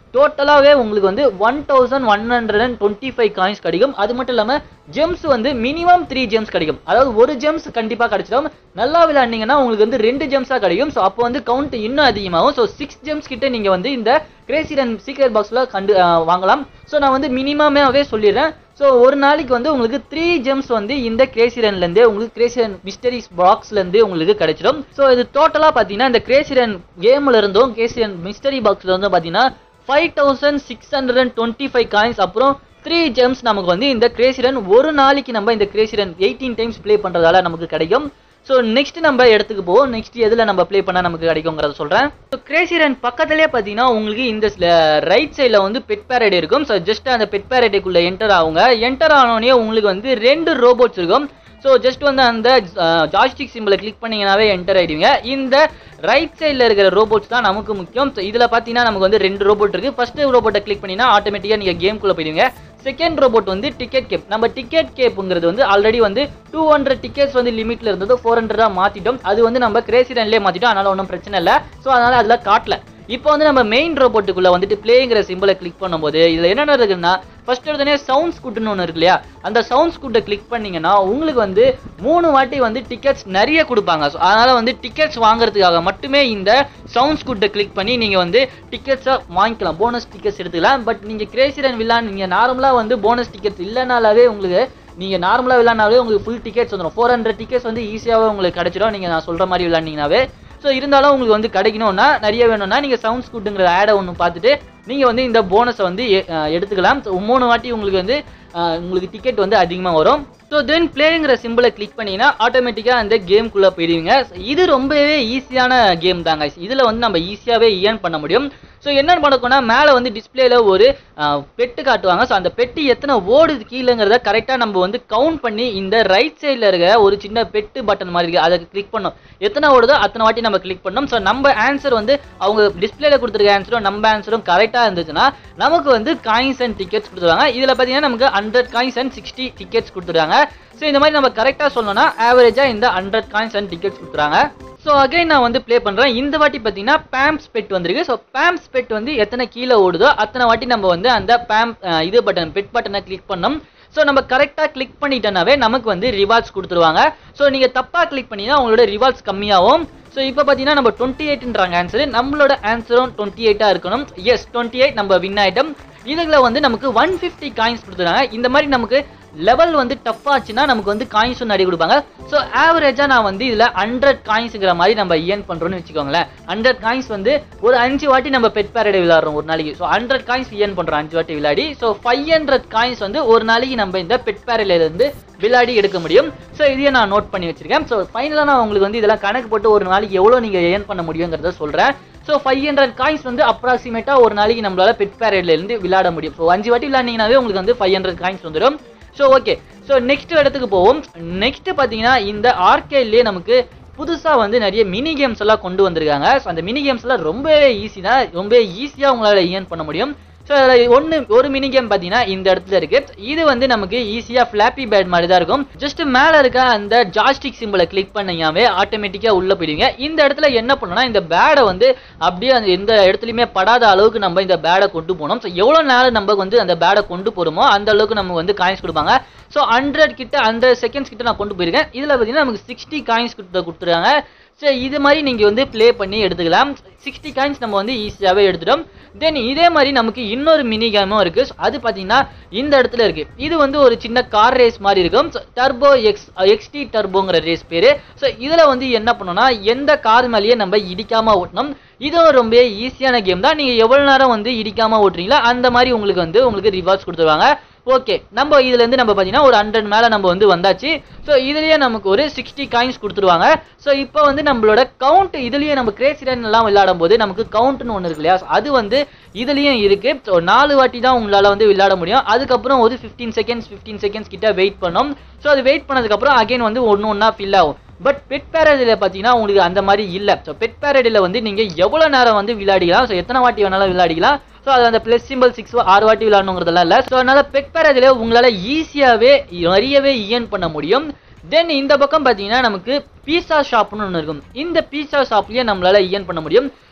டோட்டலாகவே உங்களுக்கு வந்து one thousand one hundred and twenty five coins கிடைக்கும் அது மட்டும் இல்லாமல் ஜெம்ஸ் வந்து மினிமம் த்ரீ ஜெம்ஸ் கிடைக்கும் அதாவது ஒரு ஜெம்ஸ் கண்டிப்பாக கிடைச்சிடும் நல்லா விளையாண்டிங்கன்னா உங்களுக்கு வந்து ரெண்டு ஜெம்ஸாக கிடைக்கும் ஸோ அப்போ வந்து கவுண்ட் இன்னும் அதிகமாகும் ஸோ சிக்ஸ் ஜெம்ஸ் கிட்ட நீங்கள் வந்து இந்த கிரேசி ரன் சீக்ரெட் பாக்ஸில் கண்டு அஹ், வாங்கலாம் ஸோ நான் வந்து மினிமமாகவே சொல்லிடுறேன் ஸோ ஒரு நாளைக்கு வந்து உங்களுக்கு த்ரீ ஜெம்ஸ் வந்து இந்த கிரேசி ரன்லேருந்தே உங்களுக்கு கிரேசி ரன் மிஸ்டரிஸ் பாக்ஸ்லேருந்து உங்களுக்கு கிடைச்சிடும் ஸோ இது டோட்டலாக பார்த்தீங்கன்னா இந்த கிரேசி ரன் கேமில் இருந்தும் கிரேசி ரன் மிஸ்டரி பாக்ஸில் இருந்தும் பார்த்தீங்கன்னா five thousand six hundred and twenty five coins அப்புறம் த்ரீ ஜெம்ஸ் நமக்கு வந்து இந்த கிரேசி ரன் ஒரு நாளைக்கு நம்ம இந்த crazy run eighteen times play பண்ணுறதால நமக்கு கிடைக்கும் ஸோ நெக்ஸ்ட் நம்ம இடத்துக்கு போவோம் நெக்ஸ்ட் எதில் நம்ம ப்ளே பண்ணால் நமக்கு கிடைக்குங்கிறத சொல்கிறேன் ஸோ கிரேசி ரன் பக்கத்துலேயே பார்த்தீங்கன்னா உங்களுக்கு இந்த ரைட் சைடில் வந்து பெட் பேரடை இருக்கும் ஸோ ஜஸ்ட் அந்த பெட் பேரடைக்குள்ளே என்டர் ஆகுங்க என்டர் ஆனோடனே உங்களுக்கு வந்து ரெண்டு ரோபோட்ஸ் இருக்கும் ஸோ ஜஸ்ட் வந்து அந்த ஜாய்ஸ்டிக் சிம்பிளை கிளிக் பண்ணீங்கன்னாவே என்டர் ஆயிடுவீங்க இந்த ரைட் சைடில் இருக்கிற ரோபோட்ஸ் தான் நமக்கு முக்கியம் ஸோ இதில் பார்த்தீங்கன்னா நமக்கு வந்து ரெண்டு ரோபோட் இருக்குது ஃபர்ஸ்ட் ரோபோட்டை கிளிக் பண்ணினா ஆட்டோமேட்டிக்காக நீங்கள் கேம்குள்ளே போயிடுவீங்க செகண்ட் ரோபோட் வந்து டிக்கெட் கேப் நம்ம டிக்கெட் கேப்புங்கிறது வந்து ஆல்ரெடி வந்து டூ ஹண்ட்ரட் டிக்கெட்ஸ் வந்து லிமிட்ல இருந்தது ஃபோர் ஹண்ட்ரடாக மாற்றிட்டோம் அது வந்து நம்ம கிரேசி ரன்லேயே மாற்றிட்டோம் அதனால ஒன்றும் பிரச்சனை இல்லை ஸோ அதனால அதில் காட்டல இப்போ வந்து நம்ம மெயின் ரோபோட்டுக்குள்ள வந்துட்டு பிளேங்கிற சிம்பிளை கிளிக் பண்ணும்போது இதில் என்னென்ன இருக்குன்னா ஃபர்ஸ்ட் எடுத்தனே சவுண்ட் ஸ்கூட்டுன்னு ஒன்று இருக்கு இல்லையா அந்த சவுண்ட் ஸ்கூட்டை கிளிக் பண்ணீங்கன்னா உங்களுக்கு வந்து மூணு வாட்டி வந்து டிக்கெட்ஸ் நிறைய கொடுப்பாங்க ஸோ அதனால வந்து டிக்கெட்ஸ் வாங்குறதுக்காக மட்டுமே இந்த சவுண்ட் ஸ்கூட்டை கிளிக் பண்ணி நீங்கள் வந்து டிக்கெட்ஸை வாங்கிக்கலாம் போனஸ் டிக்கெட்ஸ் எடுத்துக்கலாம் பட் நீங்கள் கிரேசி ரன் வில்லா நீங்கள் நார்மலாக வந்து போனஸ் டிக்கெட்ஸ் இல்லைனாலாவே உங்களுக்கு நீங்கள் நார்மலாக விளாட்னாவே உங்களுக்கு ஃபுல் டிக்கெட்ஸ் வந்துடும் ஃபோர் ஹண்ட்ரட் டிக்கெட்ஸ் வந்து ஈஸியாகவே உங்களுக்கு கிடைச்சிடும் நீங்கள் நான் சொல்கிற மாதிரி விளாண்டிங்கனாவே ஸோ இருந்தாலும் உங்களுக்கு வந்து கிடைக்கணும்னா நிறைய வேணும்னா நீங்கள் சவுண்ட் ஸ்கூட்டுங்கிற ஆடை ஒன்று பார்த்துட்டு நீங்கள் வந்து இந்த போனஸை வந்து எ- அஹ் எடுத்துக்கலாம் So, மூணு வாட்டி உங்களுக்கு வந்து அஹ், உங்களுக்கு டிக்கெட் வந்து அதிகமாக வரும் ஸோ தென் பிளேங்கிற சிம்பிளை கிளிக் பண்ணீங்கன்னா ஆட்டோமேட்டிக்காக அந்த கேம்குள்ளே போயிடுவீங்க So, இது ரொம்பவே ஈஸியான கேம் தாங்க இதில் வந்து நம்ம ஈஸியாகவே ஏர்ன் பண்ண முடியும் ஸோ என்னென்னு பண்ணக்கோனா மேலே வந்து டிஸ்பிளேல ஒரு பெட்டு காட்டுவாங்க ஸோ அந்த பெட்டி எத்தனை ஓடுது கீழேங்கிறத கரெக்டாக நம்ம வந்து கவுண்ட் பண்ணி இந்த ரைட் சைடில் இருக்க ஒரு சின்ன பெட்டு பட்டன் மாதிரி இருக்கு அதை கிளிக் பண்ணோம் எத்தனை ஓடுதோ அத்தனை வாட்டி நம்ம கிளிக் பண்ணோம் ஸோ நம்ம ஆன்சர் வந்து அவங்க டிஸ்பிளேல கொடுத்துருக்க ஆன்சரும் நம்ம ஆன்சரும் கரெக்டாக இருந்துச்சுன்னா நமக்கு வந்து காயின்ஸ் அண்ட் டிக்கெட்ஸ் கொடுத்துருவாங்க இதில் பார்த்தீங்கன்னா நமக்கு hundred coins and sixty tickets கொடுத்துருக்காங்க ஸோ இந்த மாதிரி நம்ம கரெக்டாக சொல்லணும்னா ஆவரேஜாக இந்த ஹண்ட்ரட் காயின்ஸ் அண்ட் டிக்கெட்ஸ் கொடுத்துறாங்க ஸோ அகைன் நான் வந்து ப்ளே பண்ணுறேன் இந்த வாட்டி பார்த்தீங்கன்னா பேம்ஸ் பெட் வந்திருக்கு ஸோ பேம்ஸ் பெட் வந்து எத்தனை கீழே ஓடுதோ அத்தனை வாட்டி நம்ம வந்து அந்த பேம் இது பட்டன் பெட் பட்டனை கிளிக் பண்ணோம் ஸோ நம்ம கரெக்டாக கிளிக் பண்ணிட்டோன்னாவே நமக்கு வந்து ரிவார்ட்ஸ் கொடுத்துருவாங்க ஸோ நீங்கள் தப்பாக கிளிக் பண்ணினா உங்களோட ரிவார்ட்ஸ் கம்மியாகும் ஸோ இப்போ பார்த்தீங்கன்னா நம்ம டுவெண்ட்டி எயிட்ன்றாங்க ஆன்சர் நம்மளோட ஆன்சரும் டுவெண்ட்டி எயிட்டாக இருக்கணும் எஸ் டுவெண்ட்டி எயிட் நம்ம வின் ஆயிட்டோம் இதில் வந்து நமக்கு ஒன் ஃபிஃப்டி காயின்ஸ் கொடுத்துருக்காங்க இந்த மாதிரி நமக்கு லெவல் வந்து டஃப் ஆச்சுன்னா நமக்கு வந்து காயின்ஸும் நிறைய கொடுப்பாங்க ஸோ ஆவரேஜாக நான் வந்து இதில் ஹண்ட்ரட் காயின்ஸுங்கிற மாதிரி நம்ம ஏர்ன் பண்ணுறோம்னு வச்சுக்கோங்களேன் ஹண்ட்ரட் காயின்ஸ் வந்து ஒரு அஞ்சு வாட்டி நம்ம பெட் பேரடை விளையாடுறோம் ஒரு நாளைக்கு ஸோ ஹண்ட்ரட் காயின்ஸ் ஏர்ன் பண்ணுறோம் அஞ்சு வாட்டி விளையாடி ஸோ ஃபைவ் ஹண்ட்ரட் காயின்ஸ் வந்து ஒரு நாளைக்கு நம்ம இந்த பெட் பேரடையிலேருந்து விளையாடி எடுக்க முடியும் ஸோ இதையே நான் நோட் பண்ணி வச்சிருக்கேன் ஸோ ஃபைனலாக நான் உங்களுக்கு வந்து இதெல்லாம் கணக்கு போட்டு ஒரு நாளைக்கு எவ்வளோ நீங்கள் ஏர்ன் பண்ண முடியுங்கிறத சொல்கிறேன் ஸோ ஃபைவ் ஹண்ட்ரட் காயின்ஸ் வந்து அப்ராக்சிமேட்டாக ஒரு நாளைக்கு நம்மளால பெட் பேரட்லேருந்து விளையாட முடியும் ஸோ அஞ்சு வாட்டி விளையாடிங்கனாவே உங்களுக்கு வந்து ஃபைவ் ஹண்ட்ரட் காயின்ஸ் வந்துடும் ஸோ ஓகே ஸோ நெக்ஸ்ட் இடத்துக்கு போவோம் நெக்ஸ்ட் பார்த்தீங்கன்னா இந்த ஆர்கேட்லேயே நமக்கு புதுசாக வந்து நிறைய மினி கேம்ஸ் எல்லாம் கொண்டு வந்திருக்காங்க ஸோ அந்த மினி கேம்ஸ் எல்லாம் ரொம்பவே ஈஸி தான் ரொம்ப ஈஸியாக உங்களால் ஏர்ன் பண்ண முடியும் ஸோ அதில் ஒன்று ஒரு மினி கேம் பார்த்தீங்கன்னா இந்த இடத்துல இருக்கு இது வந்து நமக்கு ஈஸியாக ஃப்ளாப்பி பேட் மாதிரி தான் இருக்கும் ஜஸ்ட் மேலே இருக்க அந்த ஜாஸ்டிக் சிம்பிளை கிளிக் பண்ணீங்கவே ஆட்டோமேட்டிக்காக உள்ளே போயிடுவீங்க இந்த இடத்துல என்ன பண்ணணும்னா இந்த பேடை வந்து அப்படியே அந்த எந்த இடத்துலையுமே படாத அளவுக்கு நம்ம இந்த பேடை கொண்டு போகணும் ஸோ எவ்வளோ நேரம் நம்ம வந்து அந்த பேடை கொண்டு போகிறோமோ அந்த அளவுக்கு நம்ம வந்து காயின்ஸ் கொடுப்பாங்க ஸோ ஹண்ட்ரட் கிட்ட ஹண்ட்ரட் செகண்ட்ஸ் கிட்ட நான் கொண்டு போயிருக்கேன் இதில் பார்த்தீங்கன்னா நமக்கு சிக்ஸ்டி காயின்ஸ் கிட்ட கொடுத்துருக்காங்க ஸோ இது மாதிரி நீங்கள் வந்து ப்ளே பண்ணி எடுத்துக்கலாம் சிக்ஸ்டி காயின்ஸ் நம்ம வந்து ஈஸியாகவே எடுத்துட்டோம் தென் இதே மாதிரி நமக்கு இன்னொரு மினி கேமும் இருக்குது So, அது பார்த்தீங்கன்னா இந்த இடத்துல இருக்குது இது வந்து ஒரு சின்ன கார் ரேஸ் மாதிரி இருக்கும் டர்போ எக்ஸ் எக்ஸ்டி டர்போங்கிற ரேஸ் பேர் ஸோ இதில் வந்து என்ன பண்ணணும்னா எந்த கார் மேலேயே நம்ம இடிக்காமல் ஓட்டணும் இதுவும் ரொம்ப ஈஸியான கேம் தான் நீங்கள் எவ்வளோ நேரம் வந்து இடிக்காமல் ஓட்டுறீங்களோ அந்த மாதிரி உங்களுக்கு வந்து உங்களுக்கு ரிவார்ட்ஸ் கொடுத்துருவாங்க ஓகே நம்ம இதுலேருந்து நம்ம பார்த்தீங்கன்னா ஒரு ஹண்ட்ரட் மேலே நம்ம வந்து வந்தாச்சு ஸோ இதுலேயே நமக்கு ஒரு சிக்ஸ்டி காயின்ஸ் கொடுத்துருவாங்க ஸோ இப்போ வந்து நம்மளோட கவுண்ட் இதுலேயே நம்ம கிரேசி ரன் எல்லாம் விளையாடும் போது நமக்கு கவுண்ட்னு ஒன்று இருக்கு இல்லையா So, அது வந்து இதுலேயும் இருக்கு ஸோ நாலு வாட்டி தான் உங்களால் வந்து விளையாட முடியும் அதுக்கப்புறம் ஒரு ஃபிஃப்டீன் செகண்ட்ஸ் ஃபிஃப்டீன் செகண்ட்ஸ் கிட்ட வெயிட் பண்ணோம் ஸோ அது வெயிட் பண்ணதுக்கப்புறம் அகைன் வந்து ஒன்று ஒன்றா ஃபில் ஆகும் பட் பெட் பேரடியில் பார்த்தீங்கன்னா உங்களுக்கு அந்த மாதிரி இல்லை ஸோ பெட் பேரடியில் வந்து நீங்கள் எவ்வளோ நேரம் வந்து விளையாடிக்கலாம் ஸோ எத்தனை வாட்டி வேணாலும் விளையாடிக்கலாம் ஸோ அது அந்த ப்ளஸ் சிம்பிள் சிக்ஸ் ஆறு வாட்டி விளையாடணுங்கிறதெல்லாம் இல்லை ஸோ அதனால பெட் பேரடியில் உங்களால் ஈஸியாகவே நிறையவே இயன் பண்ண முடியும் தென் இந்த பக்கம் பார்த்தீங்கன்னா நமக்கு பீஸா ஷாப்னு ஒன்று இருக்கும் இந்த பீஸா ஷாப்லேயே நம்மளால இயன் பண்ண முடியும்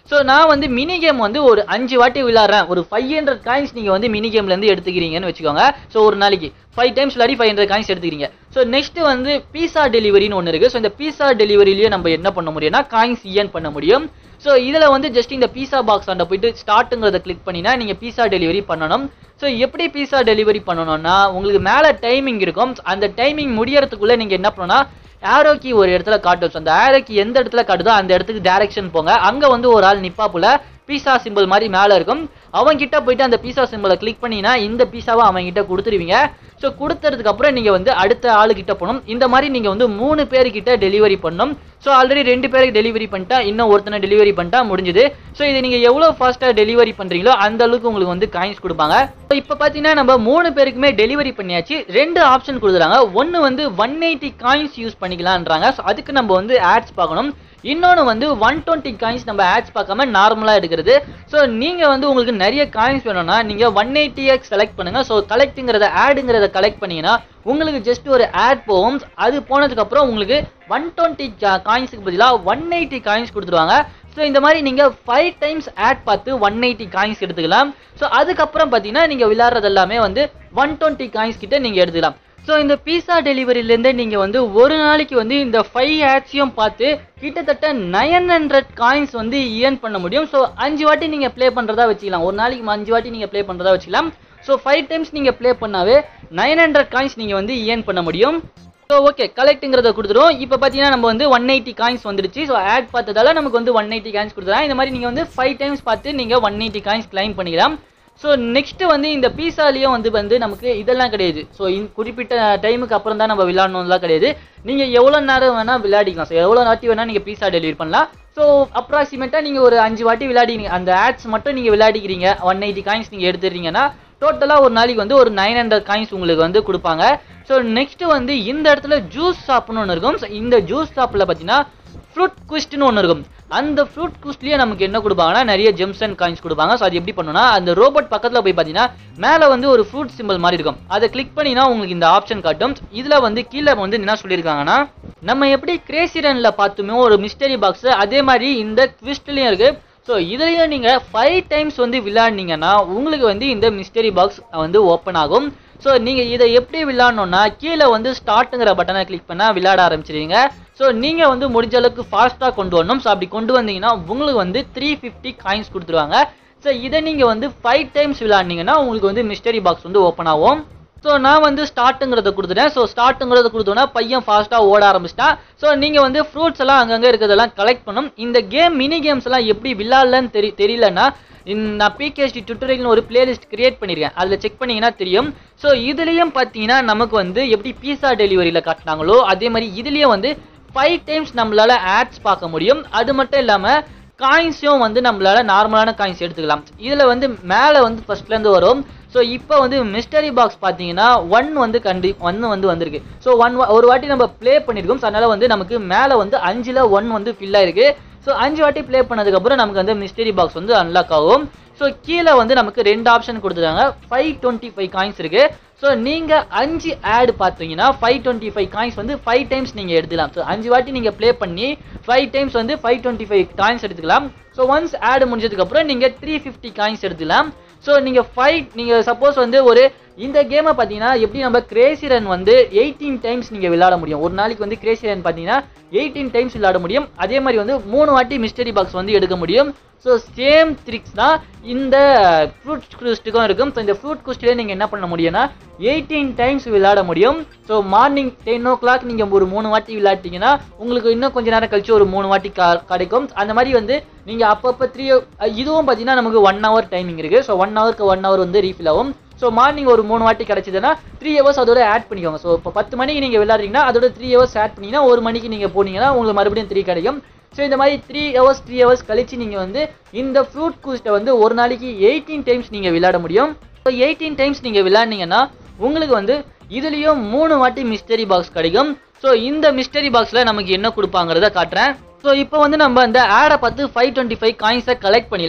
ஸோ நான் வந்து மினி கேம் வந்து ஒரு அஞ்சு வாட்டி விளையாடுறேன் ஒரு ஃபைவ் ஹண்ட்ரட் காயின்ஸ் நீங்கள் வந்து மினி கேம்லேருந்து எடுத்துக்கிறீங்கன்னு வச்சுக்கோங்க ஸோ ஒரு நாளைக்கு ஃபைவ் டைம்ஸ் விளையாடி ஃபைவ் ஹண்ட்ரட் காயின்ஸ் எடுத்துக்கிறீங்க ஸோ நெக்ஸ்ட் வந்து பீஸா டெலிவரின்னு ஒன்று இருக்குது ஸோ இந்த பீஸா டெலிவரிலேயே நம்ம என்ன பண்ண முடியும்னா காயின்ஸ் இயன் பண்ண முடியும் ஸோ இதில் வந்து ஜஸ்ட் இந்த பீஸா பாக்ஸ் ஆண்ட போயிட்டு ஸ்டார்ட்டுங்கிறத கிளிக் பண்ணினா நீங்கள் பீஸா டெலிவரி பண்ணணும் ஸோ எப்படி பீஸா டெலிவரி பண்ணணும்னா உங்களுக்கு மேலே டைமிங் இருக்கும் அந்த டைமிங் முடியறதுக்குள்ளே நீங்கள் என்ன பண்ணணும்னா ஆரோ கீ ஒரு இடத்துல காட்டும் So, அந்த ஆரோ கீ எந்த இடத்துல காட்டுதோ அந்த இடத்துக்கு டைரக்ஷன் போங்க அங்கே வந்து ஒரு ஆள் நிப்பாப்புல பீஸா சிம்பிள் மாதிரி மேலே இருக்கும் அவன் கிட்ட போயிட்டு அந்த பீஸா சிம்பிளை கிளிக் பண்ணினா இந்த பீஸாவை அவன் கிட்ட கொடுத்துருவீங்க ஸோ கொடுத்ததுக்கு அப்புறம் நீங்கள் வந்து அடுத்த ஆளுகிட்ட போகணும் இந்த மாதிரி நீங்கள் வந்து மூணு பேர்கிட்ட டெலிவரி பண்ணணும் ஸோ ஆல்ரெடி ரெண்டு பேருக்கு டெலிவரி பண்ணிட்டா இன்னும் ஒருத்தனை டெலிவரி பண்ணிட்டா முடிஞ்சுது ஸோ இது நீங்கள் எவ்வளோ ஃபாஸ்ட்டாக டெலிவரி பண்ணுறீங்களோ அந்த அளவுக்கு உங்களுக்கு வந்து காயின்ஸ் கொடுப்பாங்க ஸோ இப்போ பார்த்தீங்கன்னா நம்ம மூணு பேருக்குமே டெலிவரி பண்ணியாச்சு ரெண்டு ஆப்ஷன் கொடுக்குறாங்க ஒன்று வந்து ஒன் எயிட்டி காயின்ஸ் யூஸ் பண்ணிக்கலான்றாங்க ஸோ அதுக்கு நம்ம வந்து ஆட்ஸ் பார்க்கணும் இன்னொன்று வந்து ஒன் டுவெண்ட்டி காயின்ஸ் நம்ம ஆட்ஸ் பார்க்காம நார்மலாக எடுக்கிறது ஸோ நீங்கள் வந்து உங்களுக்கு நிறைய காயின்ஸ் வேணும்னா நீங்கள் ஒன் எயிட்டியை செலக்ட் பண்ணுங்கள் ஸோ கலெக்ட்டுங்கிறத ஆடுங்கிறத கலெக்ட் பண்ணீங்கன்னா உங்களுக்கு ஜஸ்ட் ஒரு ஆட் போகும் அது போனதுக்கப்புறம் உங்களுக்கு ஒன் டுவெண்ட்டி காயின்ஸுக்கு பதிலாக ஒன் எயிட்டி காயின்ஸ் கொடுத்துருவாங்க ஸோ இந்த மாதிரி நீங்கள் ஃபைவ் டைம்ஸ் ஆட் பார்த்து ஒன் எயிட்டி காயின்ஸ் எடுத்துக்கலாம் ஸோ அதுக்கப்புறம் பார்த்தீங்கன்னா நீங்கள் விளையாடுறது எல்லாமே வந்து ஒன் டுவெண்ட்டி காயின்ஸ் கிட்ட நீங்கள் எடுத்துக்கலாம் ஸோ இந்த பீஸா டெலிவரியிலேருந்து நீங்கள் வந்து ஒரு நாளைக்கு வந்து இந்த ஃபைவ் ஆட்ஸையும் பார்த்து கிட்டத்தட்ட நைன் ஹண்ட்ரட் காயின்ஸ் வந்து இயர்ன் பண்ண முடியும் ஸோ அஞ்சு வாட்டி நீங்கள் ப்ளே பண்ணுறதா வச்சுக்கலாம் ஒரு நாளைக்கு அஞ்சு வாட்டி நீங்கள் ப்ளே பண்ணுறதா வச்சுக்கலாம் ஸோ ஃபைவ் டைம்ஸ் நீங்கள் ப்ளே பண்ணாவே நைன் ஹண்ட்ரட் காயின்ஸ் நீங்கள் வந்து இயர்ன் பண்ண முடியும் ஸோ ஓகே கலெக்ட்டுங்கிறத கொடுத்துரும் இப்போ பார்த்தீங்கன்னா நம்ம வந்து ஒன் எயிட்டி காயின்ஸ் வந்துடுச்சு ஸோ ஆட் பார்த்ததால நமக்கு வந்து ஒன் எயிட்டி காயின்ஸ் கொடுத்துறாங்க இந்த மாதிரி நீங்கள் வந்து ஃபைவ் டைம்ஸ் பார்த்து நீங்கள் ஒன் எயிட்டி காயின்ஸ் கிளைம் பண்ணிக்கலாம் ஸோ நெக்ஸ்ட் வந்து இந்த பீஸாலேயும் வந்து வந்து நமக்கு இதெல்லாம் கிடையாது ஸோ குறிப்பிட்ட டைமுக்கு அப்புறம் தான் நம்ம விளையாடணும்லாம் கிடையாது நீங்கள் எவ்வளோ நேரம் வேணால் விளையாடிக்கலாம் ஸோ எவ்வளோ வாட்டி வேணால் நீங்கள் பீஸா டெலிவரி பண்ணலாம் ஸோ அப்ராக்சிமேட்டாக நீங்கள் ஒரு அஞ்சு வாட்டி விளையாடிங்க அந்த ஆட்ஸ் மட்டும் நீங்கள் விளையாடிக்கிறீங்க ஒன் எயிட்டி காயின்ஸ் நீங்கள் எடுத்துறீங்கன்னா டோட்டலாக ஒரு நாளைக்கு வந்து ஒரு நைன் ஹண்ட்ரட் காயின்ஸ் உங்களுக்கு வந்து கொடுப்பாங்க ஸோ நெக்ஸ்ட் வந்து இந்த இடத்துல ஜூஸ் ஷாப்னு ஒன்று இருக்கும் So, இந்த ஜூஸ் ஷாப்பில் பார்த்தீங்கன்னா ஃப்ரூட் குவிஸ்ட்னு ஒன்று இருக்கும் அந்த ஃப்ரூட் குவிஸ்ட்லேயே நமக்கு என்ன கொடுப்பாங்கன்னா நிறைய ஜெம்ஸ் அண்ட் காயின்ஸ் கொடுப்பாங்க ஸோ அது எப்படி பண்ணணும்னா அந்த ரோபோட் பக்கத்தில் போய் பார்த்தீங்கன்னா மேலே வந்து ஒரு ஃப்ரூட் சிம்பிள் மாதிரி இருக்கும் அதை கிளிக் பண்ணினா உங்களுக்கு இந்த ஆப்ஷன் காட்டும் இதில் வந்து கீழே வந்து என்ன சொல்லியிருக்காங்கன்னா நம்ம எப்படி கிரேசி ரனில் பார்த்துமே ஒரு மிஸ்டரி பாக்ஸ் அதே மாதிரி இந்த ட்விஸ்ட்லேயும் இருக்குது ஸோ இதுலேயும் நீங்கள் ஃபைவ் டைம்ஸ் வந்து விளையாடினீங்கன்னா உங்களுக்கு வந்து இந்த மிஸ்டரி பாக்ஸ் வந்து ஓப்பன் ஆகும் ஸோ நீங்கள் இதை எப்படி விளையாடணும்னா கீழே வந்து ஸ்டார்ட்டுங்கிற பட்டனை கிளிக் பண்ணால் விளையாட ஆரம்பிச்சிருவீங்க ஸோ நீங்கள் வந்து முடிஞ்ச அளவுக்கு ஃபாஸ்ட்டாக கொண்டு வரணும் ஸோ அப்படி கொண்டு வந்தீங்கன்னா உங்களுக்கு வந்து த்ரீ ஃபிஃப்டி காயின்ஸ் கொடுத்துருவாங்க ஸோ இதை நீங்கள் வந்து ஃபைவ் டைம்ஸ் விளையாடினீங்கன்னா உங்களுக்கு வந்து மிஸ்டரி பாக்ஸ் வந்து ஓப்பன் ஆகும் ஸோ நான் வந்து ஸ்டார்ட்டுங்கிறத கொடுத்துட்டேன் ஸோ ஸ்டார்ட்டுங்கிறத கொடுத்தோன்னா பையன் ஃபாஸ்ட்டாக ஓட ஆரம்பிச்சிட்டான் ஸோ நீங்கள் வந்து ஃப்ரூட்ஸ் எல்லாம் அங்கங்கே இருக்கிறதெல்லாம் கலெக்ட் பண்ணும் இந்த கேம் மினி கேம்ஸ் எல்லாம் எப்படி விளையாடலன்னு தெரி தெரியலன்னா இந்த நான் பிகேஎஸ்டி டுட்டோரியல்னு ஒரு பிளேலிஸ்ட் கிரியேட் பண்ணியிருக்கேன் அதில் செக் பண்ணீங்கன்னா தெரியும் ஸோ இதுலேயும் பார்த்தீங்கன்னா நமக்கு வந்து எப்படி பீஸா டெலிவரியில் காட்டினாங்களோ அதே மாதிரி இதுலேயும் வந்து ஃபைவ் டைம்ஸ் நம்மளால ஆட்ஸ் பார்க்க முடியும் அது மட்டும் இல்லாமல் காயின்ஸையும் வந்து நம்மளால நார்மலான காயின்ஸ் எடுத்துக்கலாம் இதில் வந்து மேலே வந்து ஃபர்ஸ்ட்லேருந்து வரும் ஸோ இப்போ வந்து மிஸ்டரி பாக்ஸ் பார்த்தீங்கன்னா ஒன் வந்து கண்டி ஒன்று வந்து வந்திருக்கு ஸோ ஒன் ஒரு வாட்டி நம்ம ப்ளே பண்ணியிருக்கோம் ஸோ அதனால் வந்து நமக்கு மேலே வந்து அஞ்சில் ஒன் வந்து ஃபில் ஆயிருக்கு ஸோ அஞ்சு வாட்டி ப்ளே பண்ணதுக்கப்புறம் நமக்கு வந்து மிஸ்டரி பாக்ஸ் வந்து அன்லாக் ஆகும் ஸோ கீழே வந்து நமக்கு ரெண்டு ஆப்ஷன் கொடுத்துருக்காங்க ஃபைவ் டுவெண்ட்டி ஃபைவ் காயின்ஸ் இருக்கு ஸோ நீங்கள் அஞ்சு ஆட் பார்த்தீங்கன்னா ஃபைவ் டுவெண்ட்டி ஃபைவ் காயின்ஸ் வந்து ஃபைவ் டைம்ஸ் நீங்கள் எடுத்துக்கலாம் ஸோ அஞ்சு வாட்டி நீங்கள் ப்ளே பண்ணி ஃபைவ் டைம்ஸ் வந்து ஃபைவ் டுவெண்ட்டி ஃபைவ் காயின்ஸ் எடுத்துக்கலாம் ஸோ ஒன்ஸ் ஆட் முடிஞ்சதுக்கப்புறம் நீங்கள் த்ரீ ஃபிஃப்டி காயின்ஸ் எடுத்துக்கலாம் ஸோ நீங்கள் ஃபைவ் நீங்கள் சப்போஸ் வந்து ஒரு இந்த கேமை பார்த்தீங்கன்னா எப்படி நம்ம கிரேசி ரன் வந்து எயிட்டீன் டைம்ஸ் நீங்கள் விளையாட முடியும் ஒரு நாளைக்கு வந்து கிரேசி ரன் பார்த்தீங்கன்னா எயிட்டீன் டைம்ஸ் விளையாட முடியும் அதே மாதிரி வந்து மூணு வாட்டி மிஸ்டரி பாக்ஸ் வந்து எடுக்க முடியும் ஸோ சேம் ட்ரிக்ஸ் தான் இந்த ஃப்ரூட் குஸ்ட்டுக்கும் இருக்கும் ஸோ இந்த ஃப்ரூட் குஸ்ட்டில் நீங்கள் என்ன பண்ண முடியும்னா எயிட்டீன் டைம்ஸ் விளையாட முடியும் so morning ten o'clock நீங்கள் ஒரு மூணு வாட்டி விளையாட்டிங்கன்னா உங்களுக்கு இன்னும் கொஞ்ச நேரம் கழிச்சு ஒரு மூணு வாட்டி கா- கிடைக்கும் அந்த மாதிரி வந்து நீங்கள் அப்பப்போ த்ரீ இதுவும் பார்த்தீங்கன்னா நமக்கு ஒன் ஹவர் டைமிங் இருக்குது ஸோ ஒன் ஹவருக்கு ஒன் ஹவர் வந்து ரீஃபில் ஆகும் ஸோ மார்னிங் ஒரு மூணு வாட்டி கிடச்சிதுன்னா த்ரீ ஹவர்ஸ் அதோட ஆட் பண்ணிக்கோங்க ஸோ இப்போ பத்து மணிக்கு நீங்கள் விளையாடுறீங்கன்னா அதோட த்ரீ ஹவர்ஸ் ஆட் பண்ணிங்கன்னா ஒரு மணிக்கு நீங்கள் போனீங்கன்னா உங்களுக்கு மறுபடியும் த்ரீ கிடைக்கும் ஸோ இந்த மாதிரி த்ரீ ஹவர்ஸ் த்ரீ ஹவர்ஸ் கழிச்சு நீங்கள் வந்து இந்த ஃப்ரூட் கூஸ்ட்டை வந்து ஒரு நாளைக்கு எயிட்டீன் டைம்ஸ் நீங்கள் விளையாட முடியும் ஸோ எயிட்டீன் டைம்ஸ் நீங்கள் விளையாடினீங்கன்னா உங்களுக்கு வந்து இதுலேயும் மூணு வாட்டி மிஸ்டரி பாக்ஸ் கிடைக்கும் ஸோ இந்த மிஸ்டரி பாக்ஸில் நமக்கு என்ன கொடுப்பாங்கிறத காட்டுறேன் ஸோ இப்போ வந்து நம்ம அந்த ஆடை பார்த்து ஃபைவ் டுவெண்ட்டி ஃபைவ் காயின்ஸை கலெக்ட் பண்ணிடலாம்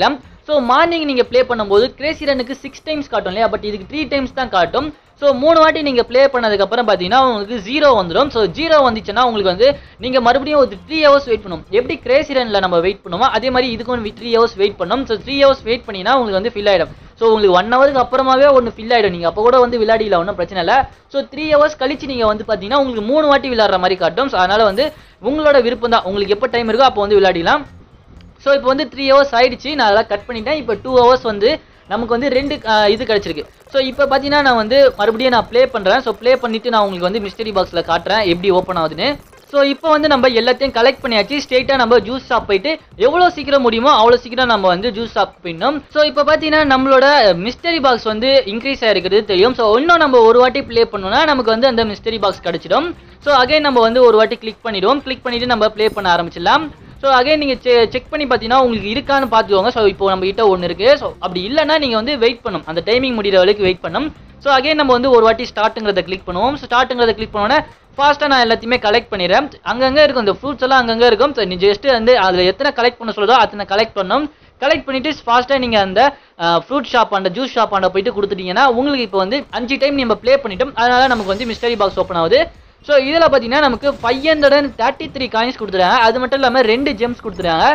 ஸோ மார்னிங் நீங்கள் ப்ளே பண்ணும்போது கிரேசி ரனுக்கு சிக்ஸ் டைம்ஸ் காட்டும் இல்லையா பட் இதுக்கு த்ரீ டைம்ஸ் தான் காட்டும் ஸோ மூணு வாட்டி நீங்கள் ப்ளே பண்ணதுக்கப்புறம் பார்த்தீங்கன்னா உங்களுக்கு ஜீரோ வந்துடும் ஸோ ஜீரோ வந்துச்சுன்னா உங்களுக்கு வந்து நீங்கள் மறுபடியும் ஒரு த்ரீ ஹவர்ஸ் வெயிட் பண்ணணும் எப்படி கிரேசி ரனில் நம்ம வெயிட் பண்ணுவோமோ அதே மாதிரி இதுக்கும் த்ரீ ஹவர்ஸ் வெயிட் பண்ணணும் ஸோ த்ரீ ஹவர்ஸ் வெயிட் பண்ணினா உங்களுக்கு வந்து ஃபில் ஆகிடும் ஸோ உங்களுக்கு ஒன் ஹவருக்கு அப்புறமாவே ஒன்று ஃபில் ஆகிடும் நீங்கள் அப்போ கூட வந்து விளையாடில ஒன்றும் பிரச்சனை இல்லை ஸோ த்ரீ ஹவர்ஸ் கழிச்சு நீங்கள் வந்து பார்த்தீங்கன்னா உங்களுக்கு மூணு வாட்டி விளையாடுற மாதிரி காட்டும் ஸோ அதனால் வந்து உங்களோட விருப்பம் தான் உங்களுக்கு எப்போ டைம் இருக்கோ அப்போ வந்து விளையாடிலாம் ஸோ இப்போ வந்து த்ரீ ஹவர்ஸ் ஆயிடுச்சு நான் அதெல்லாம் கட் பண்ணிட்டேன் இப்போ டூ ஹவர்ஸ் வந்து நமக்கு வந்து ரெண்டு அஹ், இது கிடச்சிருக்கு ஸோ இப்போ பார்த்தீங்கன்னா நான் வந்து மறுபடியும் நான் ப்ளே பண்ணுறேன் ஸோ ப்ளே பண்ணிவிட்டு நான் உங்களுக்கு வந்து மிஸ்டரி பாக்ஸில் காட்டுறேன் எப்படி ஓப்பன் ஆகுதுன்னு ஸோ இப்போ வந்து நம்ம எல்லாத்தையும் கலெக்ட் பண்ணியாச்சு ஸ்ட்ரெயிட்டாக நம்ம ஜூஸ் ஷாப் போயிட்டு எவ்வளோ சீக்கிரம் முடியுமோ அவ்வளோ சீக்கிரம் நம்ம வந்து ஜூஸ் ஷாப் போயிடணும் ஸோ இப்போ பார்த்தீங்கன்னா நம்மளோட மிஸ்டரி பாக்ஸ் வந்து இன்க்ரீஸ் ஆகிருக்கிறது தெரியும் ஸோ இன்னும் நம்ம ஒரு வாட்டி ப்ளே பண்ணோம்னா நமக்கு வந்து அந்த மிஸ்டரி பாக்ஸ் கிடச்சிடும் ஸோ அகைன் நம்ம வந்து ஒரு வாட்டி கிளிக் பண்ணிடுவோம் கிளிக் பண்ணிவிட்டு நம்ம ப்ளே பண்ண ஆரம்பிச்சிடலாம் ஸோ அகைன் நீங்கள் செ செக் பண்ணி பார்த்தீங்கன்னா உங்களுக்கு இருக்கான்னு பார்த்துக்கோங்க ஸோ இப்போ நம்ம கிட்ட ஒன்று இருக்குது ஸோ அப்படி இல்லைன்னா நீங்கள் வந்து வெயிட் பண்ணும் அந்த டைமிங் முடிகிற வரைக்கும் வெயிட் பண்ணும் ஸோ அகைன் நம்ம வந்து ஒரு வாட்டி ஸ்டார்ட்டுங்கிறத கிளிக் பண்ணுவோம் ஸ்டார்ட்டுங்கிறத கிளிக் பண்ணோன்னே ஃபாஸ்ட்டாக நான் எல்லாத்தையுமே கலெக்ட் பண்ணிடுறேன் அங்கங்கே இருக்கும் இந்த ஃப்ரூட்ஸ் எல்லாம் அங்கங்கே இருக்கும் ஸோ நீ ஜஸ்ட் வந்து அதில் எத்தனை கலெக்ட் பண்ண சொல்லுதோ அத்தனை கலெக்ட் பண்ணணும் கலெக்ட் பண்ணிட்டு ஃபாஸ்ட்டாக நீங்கள் அந்த ஃப்ரூட் ஷாப் அந்த ஜூஸ் ஷாப் ஆண்ட போயிட்டு கொடுத்துட்டீங்கன்னா உங்களுக்கு இப்போ வந்து அஞ்சு டைம் நம்ம ப்ளே பண்ணிட்டோம் அதனால நமக்கு வந்து மிஸ்டரி பாக்ஸ் ஓப்பன் ஆகுது ஸோ இதில் பார்த்தீங்கன்னா நமக்கு five hundred and thirty three coins கொடுத்துருக்காங்க அது மட்டும் இல்லாமல் ரெண்டு ஜெம்ஸ் கொடுத்துருக்காங்க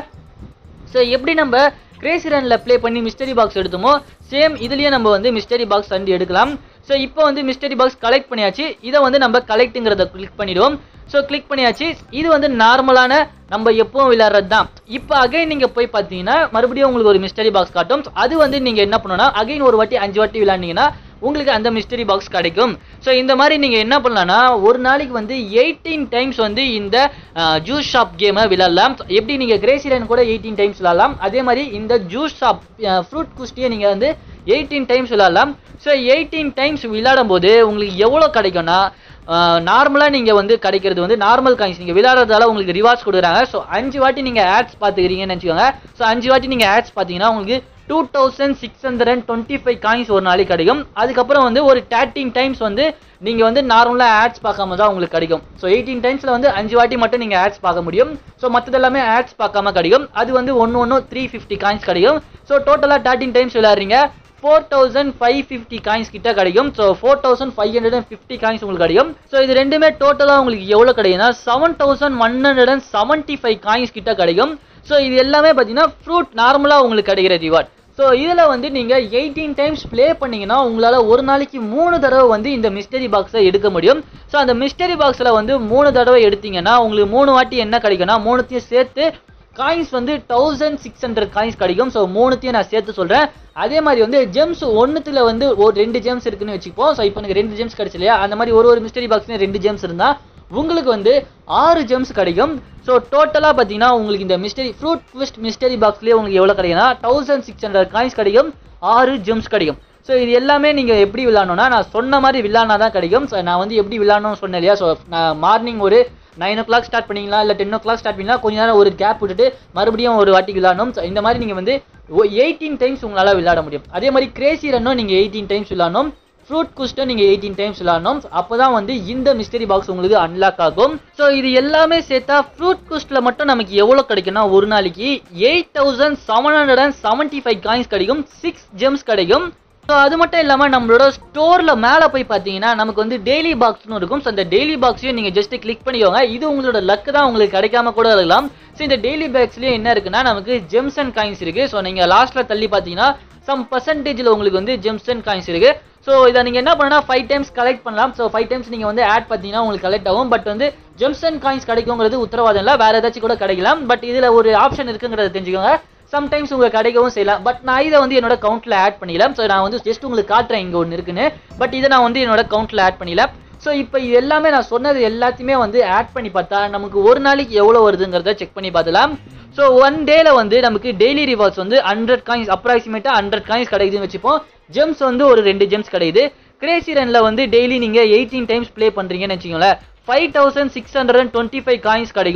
ஸோ எப்படி நம்ம கிரேசி ரனில் ப்ளே பண்ணி மிஸ்டரி பாக்ஸ் எடுத்தோமோ சேம் இதுலேயே நம்ம வந்து மிஸ்டரி பாக்ஸ் அண்டு எடுக்கலாம் ஸோ இப்போ வந்து மிஸ்டரி பாக்ஸ் கலெக்ட் பண்ணியாச்சு இதை வந்து நம்ம கலெக்ட்டுங்கிறத கிளிக் பண்ணிடுவோம் ஸோ கிளிக் பண்ணியாச்சு இது வந்து நார்மலான நம்ம எப்பவும் விளையாடுறது தான் இப்போ அகைன் நீங்கள் போய் பார்த்தீங்கன்னா மறுபடியும் உங்களுக்கு ஒரு மிஸ்டரி பாக்ஸ் காட்டும் அது வந்து நீங்கள் என்ன பண்ணணும்னா அகைன் ஒரு வாட்டி அஞ்சு வாட்டி விளையாண்டிங்கன்னா உங்களுக்கு அந்த மிஸ்டரி பாக்ஸ் கிடைக்கும் ஸோ இந்த மாதிரி நீங்கள் என்ன பண்ணலாம்னா ஒரு நாளைக்கு வந்து எயிட்டீன் டைம்ஸ் வந்து இந்த ஜூஸ் ஷாப் கேமை விளையாடலாம் எப்படி நீங்கள் கிரேசி லைன் கூட எயிட்டீன் டைம்ஸ் விளையாடலாம் அதே மாதிரி இந்த ஜூஸ் ஷாப் ஃப்ரூட் குஸ்டியை நீங்கள் வந்து எயிட்டீன் டைம்ஸ் விளையாடலாம் ஸோ எயிட்டீன் டைம்ஸ் விளையாடும் போது உங்களுக்கு எவ்வளோ கிடைக்கும்னா நார்மலாக நீங்கள் வந்து கிடைக்கிறது வந்து நார்மல் காயின்ஸ் நீங்கள் விளையாடுறதால உங்களுக்கு ரிவார்ட்ஸ் கொடுக்குறாங்க ஸோ அஞ்சு வாட்டி நீங்கள் ஆட்ஸ் பார்த்துக்கிறீங்கன்னு நினச்சிக்கோங்க ஸோ அஞ்சு வாட்டி நீங்கள் ஆட்ஸ் பார்த்தீங்கன்னா உங்களுக்கு two thousand six hundred and twenty five coins ஒரு நாளைக்கு கிடைக்கும் அதுக்கப்புறம் வந்து ஒரு தேர்ட்டின் டைம்ஸ் வந்து நீங்கள் வந்து நார்மலாக ஆட்ஸ் பார்க்காம தான் உங்களுக்கு கிடைக்கும் ஸோ எயிட்டீன் டைம்ஸில் வந்து அஞ்சு வாட்டி மட்டும் நீங்கள் ஆட்ஸ் பார்க்க முடியும் ஸோ மற்றது எல்லாமே ஆட்ஸ் பார்க்காம கிடைக்கும் அது வந்து ஒன்று ஒன்று த்ரீ ஃபிஃப்டி காயின்ஸ் கிடைக்கும் ஸோ டோட்டலாக தேர்ட்டின் டைம்ஸ் விளையாடுறீங்க four thousand five fifty coins கிட்ட கிடைக்கும் so four thousand five hundred and fifty coins உங்களுக்கு கிடைக்கும் ஸோ இது ரெண்டுமே டோட்டலாக உங்களுக்கு எவ்வளோ கிடைக்கும்னா seven thousand one hundred and seventy five coins கிட்ட கிடைக்கும் ஸோ இது எல்லாமே பார்த்தீங்கன்னா ஃப்ரூட் நார்மலாக உங்களுக்கு கிடைக்கிற ரிவார்ட் ஸோ இதில் வந்து நீங்கள் எயிட்டீன் டைம்ஸ் ப்ளே பண்ணீங்கன்னா உங்களால் ஒரு நாளைக்கு மூணு தடவை வந்து இந்த மிஸ்டரி பாக்ஸை எடுக்க முடியும் ஸோ அந்த மிஸ்டரி பாக்ஸில் வந்து மூணு தடவை எடுத்தீங்கன்னா உங்களுக்கு மூணு வாட்டி என்ன கிடைக்கும்னா மூணுத்தையும் சேர்த்து காயின்ஸ் வந்து தௌசண்ட் சிக்ஸ் ஹண்ட்ரட் காயின்ஸ் கிடைக்கும் ஸோ மூணுத்தையும் நான் சேர்த்து சொல்கிறேன் அதே மாதிரி வந்து ஜெம்ஸ் ஒன்றுத்துல வந்து ஒரு ரெண்டு ஜெம்ஸ் இருக்குன்னு வச்சுப்போம் ஸோ இப்போ எனக்கு ரெண்டு ஜெம்ஸ் கிடைச்சு இல்லையா அந்த மாதிரி ஒரு ஒரு மிஸ்டரி பாக்ஸ்லையும் ரெண்டு ஜெம்ஸ் இருந்தால் உங்களுக்கு வந்து ஆறு ஜெம்ஸ் கிடைக்கும் ஸோ டோட்டலாக பார்த்தீங்கன்னா உங்களுக்கு இந்த மிஸ்டரி ஃப்ரூட் ட்விஸ்ட் மிஸ்டரி பாக்ஸ்லேயே உங்களுக்கு எவ்வளோ கிடைக்கும்னா தௌசண்ட் சிக்ஸ் ஹண்ட்ரட் காயின்ஸ் கிடைக்கும் ஆறு ஜெம்ஸ் கிடைக்கும் ஸோ இது எல்லாமே நீங்கள் எப்படி விளாடணும்னா நான் சொன்ன மாதிரி விளாட்னா தான் கிடைக்கும் ஸோ நான் வந்து எப்படி விளாடணும்னு சொன்னேன் இல்லையா ஸோ நான் மார்னிங் ஒரு நைன் ஓ கிளாக் ஸ்டார்ட் பண்ணிங்களா இல்லை டென் ஓ கிளாக் ஸ்டார்ட் பண்ணிங்களா கொஞ்ச நேரம் ஒரு கேப் விட்டுட்டு மறுபடியும் ஒரு வாட்டி விளாடணும் ஸோ இந்த மாதிரி நீங்கள் வந்து எயிட்டீன் டைம்ஸ் உங்களால் விளையாட முடியும் அதே மாதிரி கிரேசி ரன்னும் நீங்கள் எயிட்டீன் டைம்ஸ் விளாடணும் ஃப்ரூட் குஸ்ட்டை நீங்கள் எயிட்டீன் டைம்ஸ் விளாடணும் அப்போ தான் வந்து இந்த மிஸ்டரி பாக்ஸ் உங்களுக்கு அன்லாக் ஆகும் ஸோ இது எல்லாமே சேர்த்தா ஃப்ரூட் குஸ்ட்டில் மட்டும் நமக்கு எவ்வளோ கிடைக்கும்னா ஒரு நாளைக்கு eight thousand seven hundred and seventy five coins கிடைக்கும் சிக்ஸ் ஜெம்ஸ் கிடைக்கும் ஸோ அது மட்டும் இல்லாமல் நம்மளோட ஸ்டோரில் மேலே போய் பார்த்தீங்கன்னா நமக்கு வந்து டெய்லி பாக்ஸ்னு இருக்கும் ஸோ அந்த டெய்லி பாக்ஸையும் நீங்கள் ஜஸ்ட் கிளிக் பண்ணிக்கோங்க இது உங்களோட லக்கு தான் உங்களுக்கு கிடைக்காம கூட இருக்கலாம் ஸோ இந்த டெய்லி பாக்ஸ்லேயே என்ன இருக்குன்னா நமக்கு ஜெம்ஸ் அண்ட் காயின்ஸ் இருக்குது ஸோ நீங்கள் லாஸ்ட்டில் தள்ளி பார்த்தீங்கன்னா சம் பர்சன்டேஜில் உங்களுக்கு வந்து ஜெம்ஸ் அண்ட் காயின்ஸ் இருக்குது ஸோ இதை நீங்கள் என்ன பண்ணனா ஃபைவ் டைம்ஸ் கலெக்ட் பண்ணலாம் ஸோ ஃபைவ் டைம்ஸ் நீங்கள் வந்து ஆட் பார்த்தீங்கன்னா உங்களுக்கு கலெக்ட் ஆகும் பட் வந்து ஜெம்ஸ் அண்ட் காயின்ஸ் கிடைக்குங்கிறது உத்தரவாதம் இல்லை வேறு ஏதாச்சும் கூட கிடைக்கலாம் பட் இதில் ஒரு ஆப்ஷன் இருக்குங்கிறத தெரிஞ்சுக்கோங்க சம்டைம்ஸ் உங்களுக்கு கிடைக்கவும் செய்யலாம் பட் நான் இதை வந்து என்னோட கவுண்ட்டில் ஆட் பண்ணிடலாம் ஸோ நான் வந்து ஜஸ்ட் உங்களுக்கு காட்டுறேன் இங்கே ஒன்று இருக்குன்னு பட் இதை நான் வந்து என்னோட கவுண்ட்டில் ஆட் பண்ணிடல ஸோ இப்போ இது எல்லாமே நான் சொன்னது எல்லாத்தையுமே வந்து ஆட் பண்ணி பார்த்தா நமக்கு ஒரு நாளைக்கு எவ்வளோ வருதுங்கிறத செக் பண்ணி பார்த்தலாம் ஸோ ஒன் டேல வந்து நமக்கு டெய்லி ரிவார்ட்ஸ் வந்து ஹண்ட்ரட் காயின்ஸ் அப்ராக்சிமேட்டாக ஹண்ட்ரட் காயின்ஸ் கிடைக்குதுன்னு வச்சுப்போம் ஜெம்ஸ் வந்து ஒரு ரெண்டு ஜெம்ஸ் கிடைக்குது கிரேசி ரனில் வந்து டெய்லி நீங்கள் எயிட்டீன் டைம்ஸ் ப்ளே பண்ணுறீங்கன்னு வச்சுக்கோங்களேன் five thousand six hundred and twenty five coins கிடைக்கும்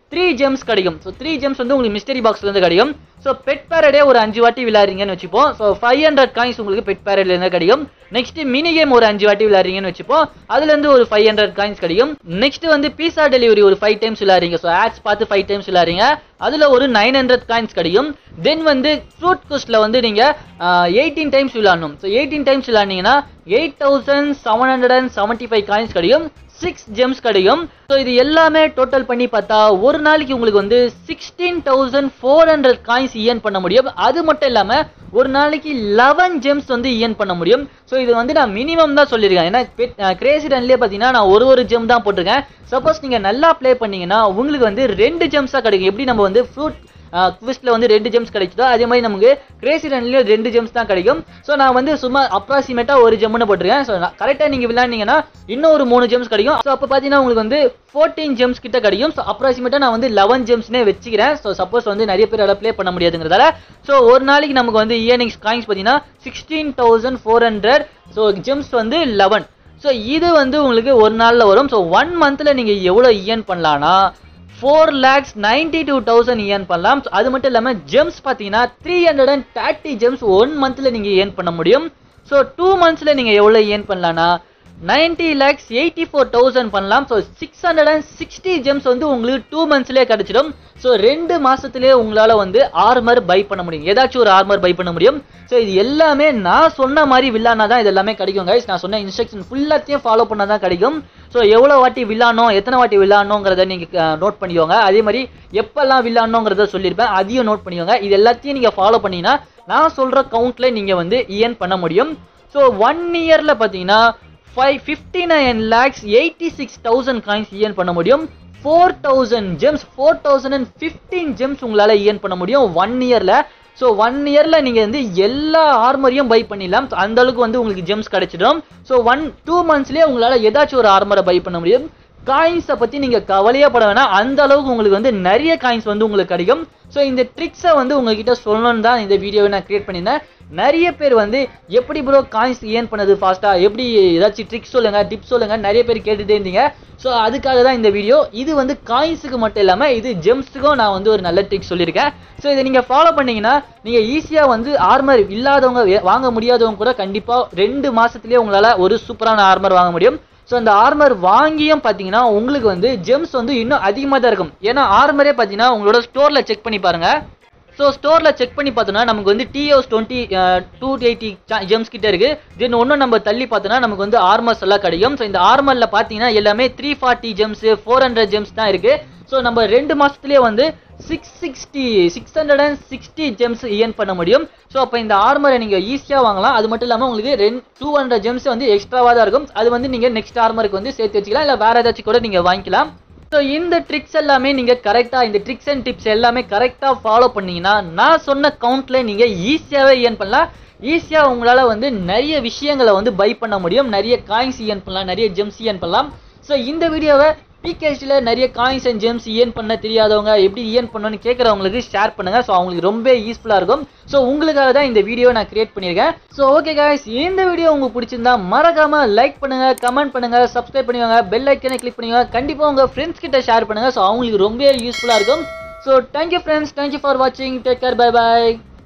த்ரீ ஜெம்ஸ் கிடைக்கும் ஸோ த்ரீ ஜெம்ஸ் வந்து உங்களுக்கு மிஸ்டரி பாக்ஸ்லேருந்து கிடைக்கும் ஸோ பெட் பேரடே ஒரு அஞ்சு வாட்டி விளையாடுறீங்கன்னு வச்சுப்போம் ஸோ ஃபைவ் ஹண்ட்ரட் காயின்ஸ் உங்களுக்கு பெட் பேரட்லேருந்து கிடைக்கும் நெக்ஸ்ட் மினி கேம் ஒரு அஞ்சு வாட்டி விளையாடுறீங்கன்னு வச்சுப்போம் அதுலேருந்து ஒரு ஃபைவ் ஹண்ட்ரட் காயின்ஸ் கிடைக்கும் நெக்ஸ்ட் வந்து பீஸா டெலிவரி ஒரு ஃபைவ் டைம்ஸ் விளையாடுறீங்க ஸோ ஆட்ஸ் பார்த்து ஃபைவ் டைம்ஸ் விளையாடுறீங்க அதில் ஒரு நைன் ஹண்ட்ரட் காயின்ஸ் கிடைக்கும் தென் வந்து ஃப்ரூட் குஸ்ட்டில் வந்து நீங்கள் எயிட்டீன் டைம்ஸ் விளையாடணும் ஸோ எயிட்டீன் டைம்ஸ் விளையாடினீங்கன்னா eight thousand seven hundred and seventy five coins கிடைக்கும் சிக்ஸ் ஜெம்ஸ் கிடைக்கும் ஸோ இது எல்லாமே டோட்டல் பண்ணி பார்த்தா ஒரு நாளைக்கு உங்களுக்கு வந்து sixteen thousand four hundred coins earn பண்ண முடியும் அது மட்டும் இல்லாமல் ஒரு நாளைக்கு லெவன் ஜெம்ஸ் வந்து இயன் பண்ண முடியும் ஸோ இது வந்து நான் மினிமம் தான் சொல்லியிருக்கேன் ஏன்னா கிரேசி ரன்லேயே பார்த்தீங்கன்னா நான் ஒரு ஒரு ஜெம் தான் போட்டிருக்கேன் சப்போஸ் நீங்கள் நல்லா ப்ளே பண்ணீங்கன்னா உங்களுக்கு வந்து ரெண்டு ஜெம்ஸாக கிடைக்கும் எப்படி நம்ம வந்து ஃப்ரூட் குவிஸ்ட்ல வந்து ரெண்டு ஜெம்ஸ் கிடைச்சதோ அதே மாதிரி நமக்கு கிரேசி ரன்லயும் ரெண்டு ஜெம்ஸ் தான் கிடைக்கும் ஸோ நான் வந்து சும்மா அப்ராக்சிமேட்டா ஒரு ஜெம்னு போட்டிருக்கேன் ஸோ கரெக்டாக நீங்க விளையாண்டீங்கன்னா இன்னும் ஒரு மூணு ஜெம்ஸ் கிடைக்கும் ஸோ அப்போ பார்த்தீங்கன்னா உங்களுக்கு வந்து ஃபோர்டீன் ஜெம்ஸ் கிட்ட கிடைக்கும் ஸோ அப்ராக்சிமேட்டா நான் வந்து லெவன் ஜெம்ஸ்னே வச்சுக்கிறேன் ஸோ சப்போஸ் வந்து நிறைய பேர் ப்ளே பண்ண முடியாதுங்கிறதால ஸோ ஒரு நாளைக்கு நமக்கு வந்து இயர்னிங்ஸ் காயின்ஸ் பார்த்தீங்கன்னா sixteen thousand four hundred so gems வந்து லெவன் ஸோ இது வந்து உங்களுக்கு ஒரு நாளில் வரும் ஸோ ஒன் மந்த்தில் நீங்கள் எவ்வளோ இயர்ன் பண்ணலான்னா four lakhs ninety two thousand earn பண்ணலாம் So, அது மட்டும் இல்லாமல் ஜெம்ஸ் பார்த்தீங்கன்னா three hundred and thirty gems one மந்த்தில் நீங்கள் ஏர்ன் பண்ண முடியும் ஸோ டூ மந்த்ஸில் நீங்கள் எவ்வளோ ஏர்ன் பண்ணலான்னா ninety lakhs eighty four thousand பண்ணலாம் so six hundred and sixty gems வந்து உங்களுக்கு டூ மந்த்ஸ்லேயே கிடச்சிடும் ஸோ ரெண்டு மாசத்துலயே உங்களால் வந்து ஆர்மர் பை பண்ண முடியும் ஏதாச்சும் ஒரு ஆர்மர் பை பண்ண முடியும் ஸோ இது எல்லாமே நான் சொன்ன மாதிரி வில்லானா தான் இது எல்லாமே கிடைக்கும் கைஸ் நான் சொன்ன இன்ஸ்ட்ரக்ஷன் ஃபுல்லாத்தையும் ஃபாலோ பண்ணால் தான் கிடைக்கும் ஸோ எவ்வளோ வாட்டி வில்லானோம் எத்தனை வாட்டி வில்லானோங்கிறத நீங்கள் நோட் பண்ணிக்கோங்க அதே மாதிரி எப்பெல்லாம் வில்லானோங்கிறத சொல்லியிருப்பேன் அதையும் நோட் பண்ணிக்கோங்க இது எல்லாத்தையும் நீங்கள் ஃபாலோ பண்ணீங்கன்னா நான் சொல்கிற கவுண்ட்டில் நீங்கள் வந்து இயன் பண்ண முடியும் ஸோ ஒன் இயரில் பார்த்தீங்கன்னா five fifty nine lakhs eighty six thousand coins earn பண்ண முடியும் four thousand gems four thousand and fifteen gems உங்களால் இயன் பண்ண முடியும் ஒன் இயரில் ஸோ ஒன் இயரில் நீங்கள் வந்து எல்லா ஆர்மரையும் பை பண்ணிடலாம் So, அந்த அளவுக்கு வந்து உங்களுக்கு ஜெம்ஸ் கிடைச்சிடும் ஸோ ஒன் டூ மந்த்ஸ்லேயே உங்களால் ஏதாச்சும் ஒரு ஆர்மரை பை பண்ண முடியும் காயின்ஸை பற்றி நீங்கள் கவலையே பட வேணாம் அந்த அளவுக்கு உங்களுக்கு வந்து நிறைய காயின்ஸ் வந்து உங்களுக்கு கிடைக்கும் ஸோ இந்த ட்ரிக்ஸை வந்து உங்ககிட்ட சொல்லணும்னு தான் இந்த வீடியோவை நான் கிரியேட் பண்ணியிருந்தேன் நிறைய பேர் வந்து எப்படி ப்ரோ காயின்ஸ் ஏர்ன் பண்ணது ஃபாஸ்ட்டாக எப்படி ஏதாச்சும் ட்ரிக்ஸ் சொல்லுங்கள் டிப்ஸ் சொல்லுங்கள் நிறைய பேர் கேட்டுகிட்டே இருந்தீங்க ஸோ அதுக்காக தான் இந்த வீடியோ இது வந்து காயின்ஸுக்கு மட்டும் இல்லாமல் இது ஜெம்ஸுக்கும் நான் வந்து ஒரு நல்ல ட்ரிக் சொல்லியிருக்கேன் ஸோ இதை நீங்கள் ஃபாலோ பண்ணீங்கன்னா நீங்கள் ஈஸியாக வந்து ஆர்மர் இல்லாதவங்க வே- வாங்க முடியாதவங்க கூட கண்டிப்பாக ரெண்டு மாதத்துலேயே உங்களால் ஒரு சூப்பரான ஆர்மர் வாங்க முடியும் ஸோ அந்த ஆர்மர் வாங்கியும் பார்த்தீங்கன்னா உங்களுக்கு வந்து ஜெம்ஸ் வந்து இன்னும் அதிகமாக தான் இருக்கும் ஏன்னா ஆர்மரே பார்த்தீங்கன்னா உங்களோட ஸ்டோரில் செக் பண்ணி பாருங்க ஸோ ஸ்டோரில் செக் பண்ணி பார்த்தோன்னா நமக்கு வந்து டிஎஸ் டுவெண்ட்டி டூ எயிட்டி ஜெம்ஸ் கிட்ட இருக்கு தென் ஒன்றும் நம்ம தள்ளி பார்த்தோன்னா நமக்கு வந்து ஆர்மர்ஸ் எல்லாம் கிடைக்கும் ஸோ இந்த ஆர்மரில் பார்த்தீங்கன்னா எல்லாமே three forty gems four hundred gems தான் இருக்கு ஸோ நம்ம ரெண்டு மாசத்துலயே வந்து six sixty six hundred and sixty gems earn பண்ண முடியும் ஸோ அப்போ இந்த ஆர்மரை நீங்கள் ஈஸியாக வாங்கலாம் அது மட்டும் இல்லாமல் உங்களுக்கு ரெண்டு டூ ஹண்ட்ரட் ஜெம்ஸ் வந்து எக்ஸ்ட்ராவாக தான் இருக்கும் அது வந்து நீங்கள் நெக்ஸ்ட் ஆர்மருக்கு வந்து சேர்த்து வச்சுக்கலாம் இல்லை வேற ஏதாச்சும் கூட நீங்கள் வாங்கிக்கலாம் ஸோ இந்த ட்ரிக்ஸ் எல்லாமே நீங்கள் கரெக்டாக இந்த ட்ரிக்ஸ் அண்ட் டிப்ஸ் எல்லாமே கரெக்டாக ஃபாலோ பண்ணீங்கன்னா நான் சொன்ன கவுண்ட்டில் நீங்கள் ஈஸியாகவே இயன் பண்ணலாம் ஈஸியாக உங்களால் வந்து நிறைய விஷயங்களை வந்து பை பண்ண முடியும் நிறைய காயின்ஸ் இயன் பண்ணலாம் நிறைய ஜெம்ஸ் இயன் பண்ணலாம் ஸோ இந்த வீடியோவை பிகேஷில் நிறைய காயின்ஸ் அண்ட் ஜெம்ஸ் இயன் பண்ண தெரியாதவங்க எப்படி இயன் பண்ணணும்னு கேட்குறவங்களுக்கு ஷேர் பண்ணுங்க ஸோ அவங்களுக்கு ரொம்ப யூஸ்ஃபுல்லாக இருக்கும் ஸோ உங்களுக்காக தான் இந்த வீடியோ நான் கிரியேட் பண்ணியிருக்கேன் ஸோ ஓகே guys இந்த வீடியோ உங்களுக்கு பிடிச்சிருந்தா மறக்காம லைக் பண்ணுங்க கமெண்ட் பண்ணுங்க சப்ஸ்கிரைப் பண்ணிக்கோங்க பெல் ஐக்கனை கிளிக் பண்ணிக்கோங்க கண்டிப்பாக உங்கள் ஃப்ரெண்ட்ஸ் கிட்ட ஷேர் பண்ணுங்க ஸோ அவங்களுக்கு ரொம்ப யூஸ்ஃபுல்லாக இருக்கும் so thank you friends thank you for வாட்சிங் டேக் கேர் பை பை